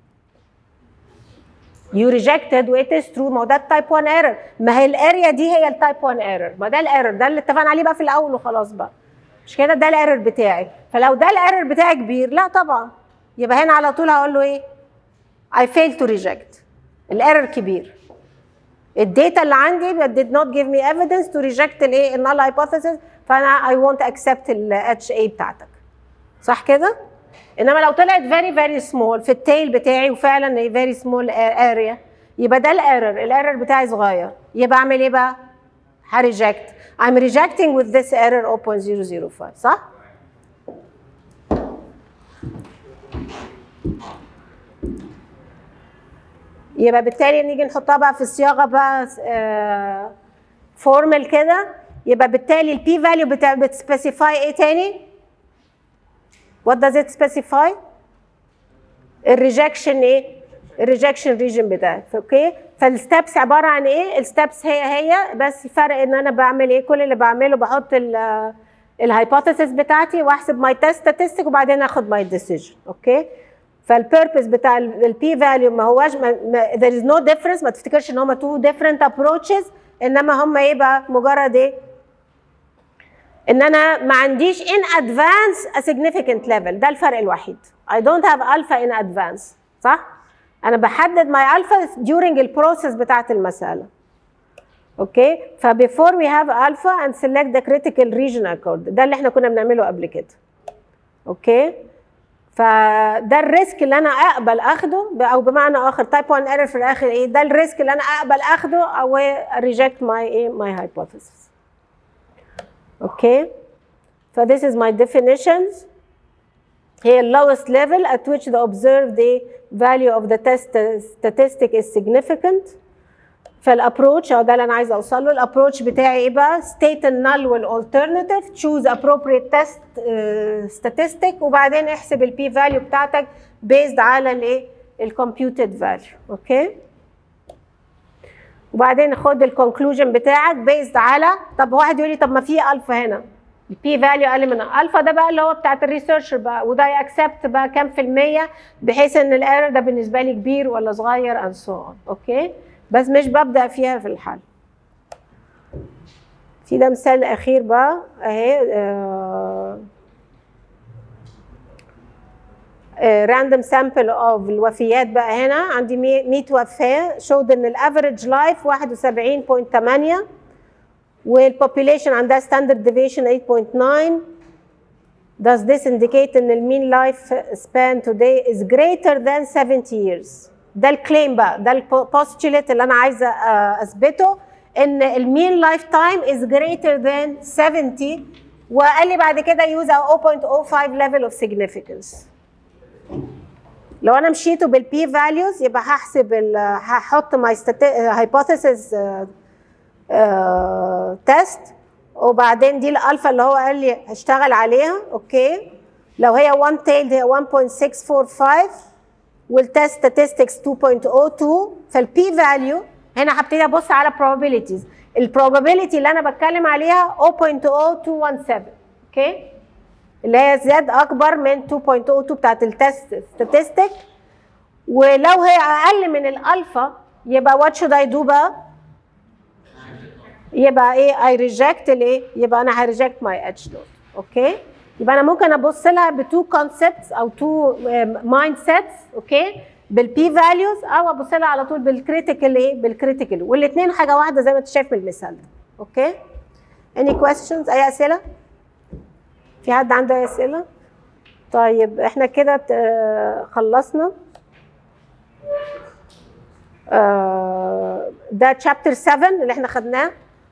يو ريجكتد و it is true ما هو ده التايب 1 ايرور ما هي الاريا دي هي التايب 1 ايرور ما ده الايرور ده اللي اتفقنا عليه بقى في الاول وخلاص بقى مش كده ده الايرور بتاعي فلو ده الايرور بتاعي كبير لا طبعا يبقى هنا على طول هقول له ايه I fail to reject الايرور كبير الداتا اللي عندي did not give me evidence to reject الايه النال hypothesis فانا I won't accept ال HA بتاعتك صح كده؟ انما لو طلعت very very small في التيل بتاعي وفعلا هي very small area يبقى ده الايرور الايرور بتاعي صغير يبقى اعمل ايه بقى؟ هريجكت I'm rejecting with this error 0.005 صح؟ يبقى بالتالي نيجي نحطها بقى في الصياغه بقى فورمال كده يبقى بالتالي البي فاليو بتسبيسيفاي ايه تاني؟ What does it specify؟ الريجكشن ايه؟ الريجكشن ريجن بتاعك اوكي فالستبس عباره عن ايه؟ الستبس هي هي بس الفرق ان انا بعمل ايه؟ كل اللي بعمله بحط الهايبوثيسيس بتاعتي واحسب ماي تيست ستاتستيك وبعدين اخد ماي ديسيجن اوكي؟ فالبيربز بتاع البي فاليو ما هواش ما ما there is no difference ما تفتكرش ان هما two different approaches انما هما ايه بقى مجرد ايه ان انا ما عنديش in advance a significant level ده الفرق الوحيد I don't have alpha in advance صح انا بحدد my alpha during البروسيس بتاعت المساله اوكي فبيفور we have alpha and select the critical region accord ده اللي احنا كنا بنعمله قبل كده اوكي فده الريسك اللي انا اقبل اخده او بمعنى اخر تايب 1 ايرور في الاخر ايه ده الريسك اللي انا اقبل اخده او ريجكت ماي ايه ماي hypothesis اوكي ف this is my definitions هي ال lowest level at which the observed the value of the test statistic is significant فالابروتش او ده اللي انا عايزه اوصل له الابروتش بتاعي ايه بقى state النل والالترناتيف choose appropriate test uh, statistic وبعدين احسب البي فاليو بتاعتك based على الايه الكمبيوتد فاليو اوكي وبعدين خد الكونكلوجن بتاعك based على طب واحد يقول لي طب ما في الفا هنا البي فاليو اقل من الفا ده بقى اللي هو بتاعت الريسيرشر بقى وده يأكسبت بقى كام في المية بحيث ان الايرور ده بالنسبه لي كبير ولا صغير and so on اوكي بس مش ببدا فيها في الحل في ده مثال اخير بقى اهي راندوم سامبل اوف الوفيات بقى هنا عندي 100 وفاه شود ان الافريج لايف 71.8 والبوبيليشن عندها ستاندرد ديفيشن 8.9 Does this indicate ان المين لايف span today is greater than 70 years؟ ده الكليم بقى ده البوستوليت اللي انا عايزه آه، اثبته ان المين لايف تايم is greater than 70 وقال لي بعد كده use a 0.05 level of significance. لو انا مشيته بالبي فاليوز يبقى هحسب ال- هحط ماي هايبوثيسز تيست وبعدين دي الالفا اللي هو قال لي هشتغل عليها اوكي لو هي 1 تيلد هي 1.645 والتست statistics 2.02 فالبي فاليو هنا هبتدي ابص على probabilities البروبابيلتي اللي انا بتكلم عليها 0.0217 اوكي اللي هي زاد اكبر من 2.02 بتاعت التست statistic ولو هي اقل من الالفا يبقى what should I do بقى يبقى ايه I reject الايه يبقى انا ه reject my edge node اوكي يبقى انا ممكن ابص لها بتو كونسبتس او تو مايند سيتس اوكي بالبي فاليوز او ابص لها على طول بالكريتيكال ايه بالكريتيكال والاثنين حاجه واحده زي ما انت شايف من المثال ده اوكي any questions اي اسئله في حد عنده اي اسئله طيب احنا كده ت- خلصنا آه، ده تشابتر 7 اللي احنا خدناه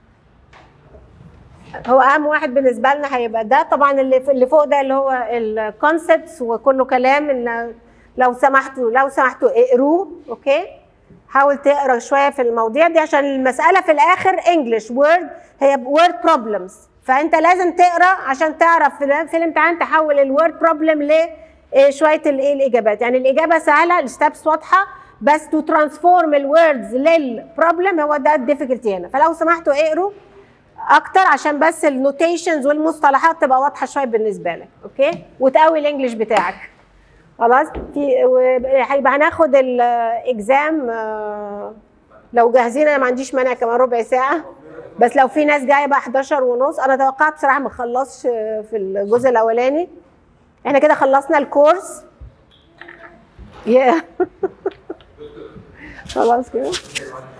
هو اهم واحد بالنسبه لنا هيبقى ده طبعا اللي اللي فوق ده اللي هو الكونسبتس وكله كلام ان لو سمحتوا لو سمحتوا اقروه اوكي حاول تقرا شويه في المواضيع دي عشان المساله في الاخر انجلش وورد هي وورد بروبلمز فانت لازم تقرا عشان تعرف في ال- في الامتحان تحول الوورد بروبلم ل إيه شويه الايه الاجابات يعني الاجابه سهله الستبس واضحه بس تو ترانسفورم الوردز للبروبلم هو ده الديفيكولتي هنا فلو سمحتوا اقروا اكتر عشان بس النوتيشنز والمصطلحات تبقى واضحه شويه بالنسبه لك اوكي وتقوي الانجليش بتاعك خلاص في و- هيبقى هناخد الاكزام لو جاهزين انا ما عنديش مانع كمان ربع ساعه بس لو في ناس جايه بقى 11 ونص انا توقعت بصراحه ما اخلصش في الجزء الاولاني احنا كده خلصنا الكورس yeah. خلاص كده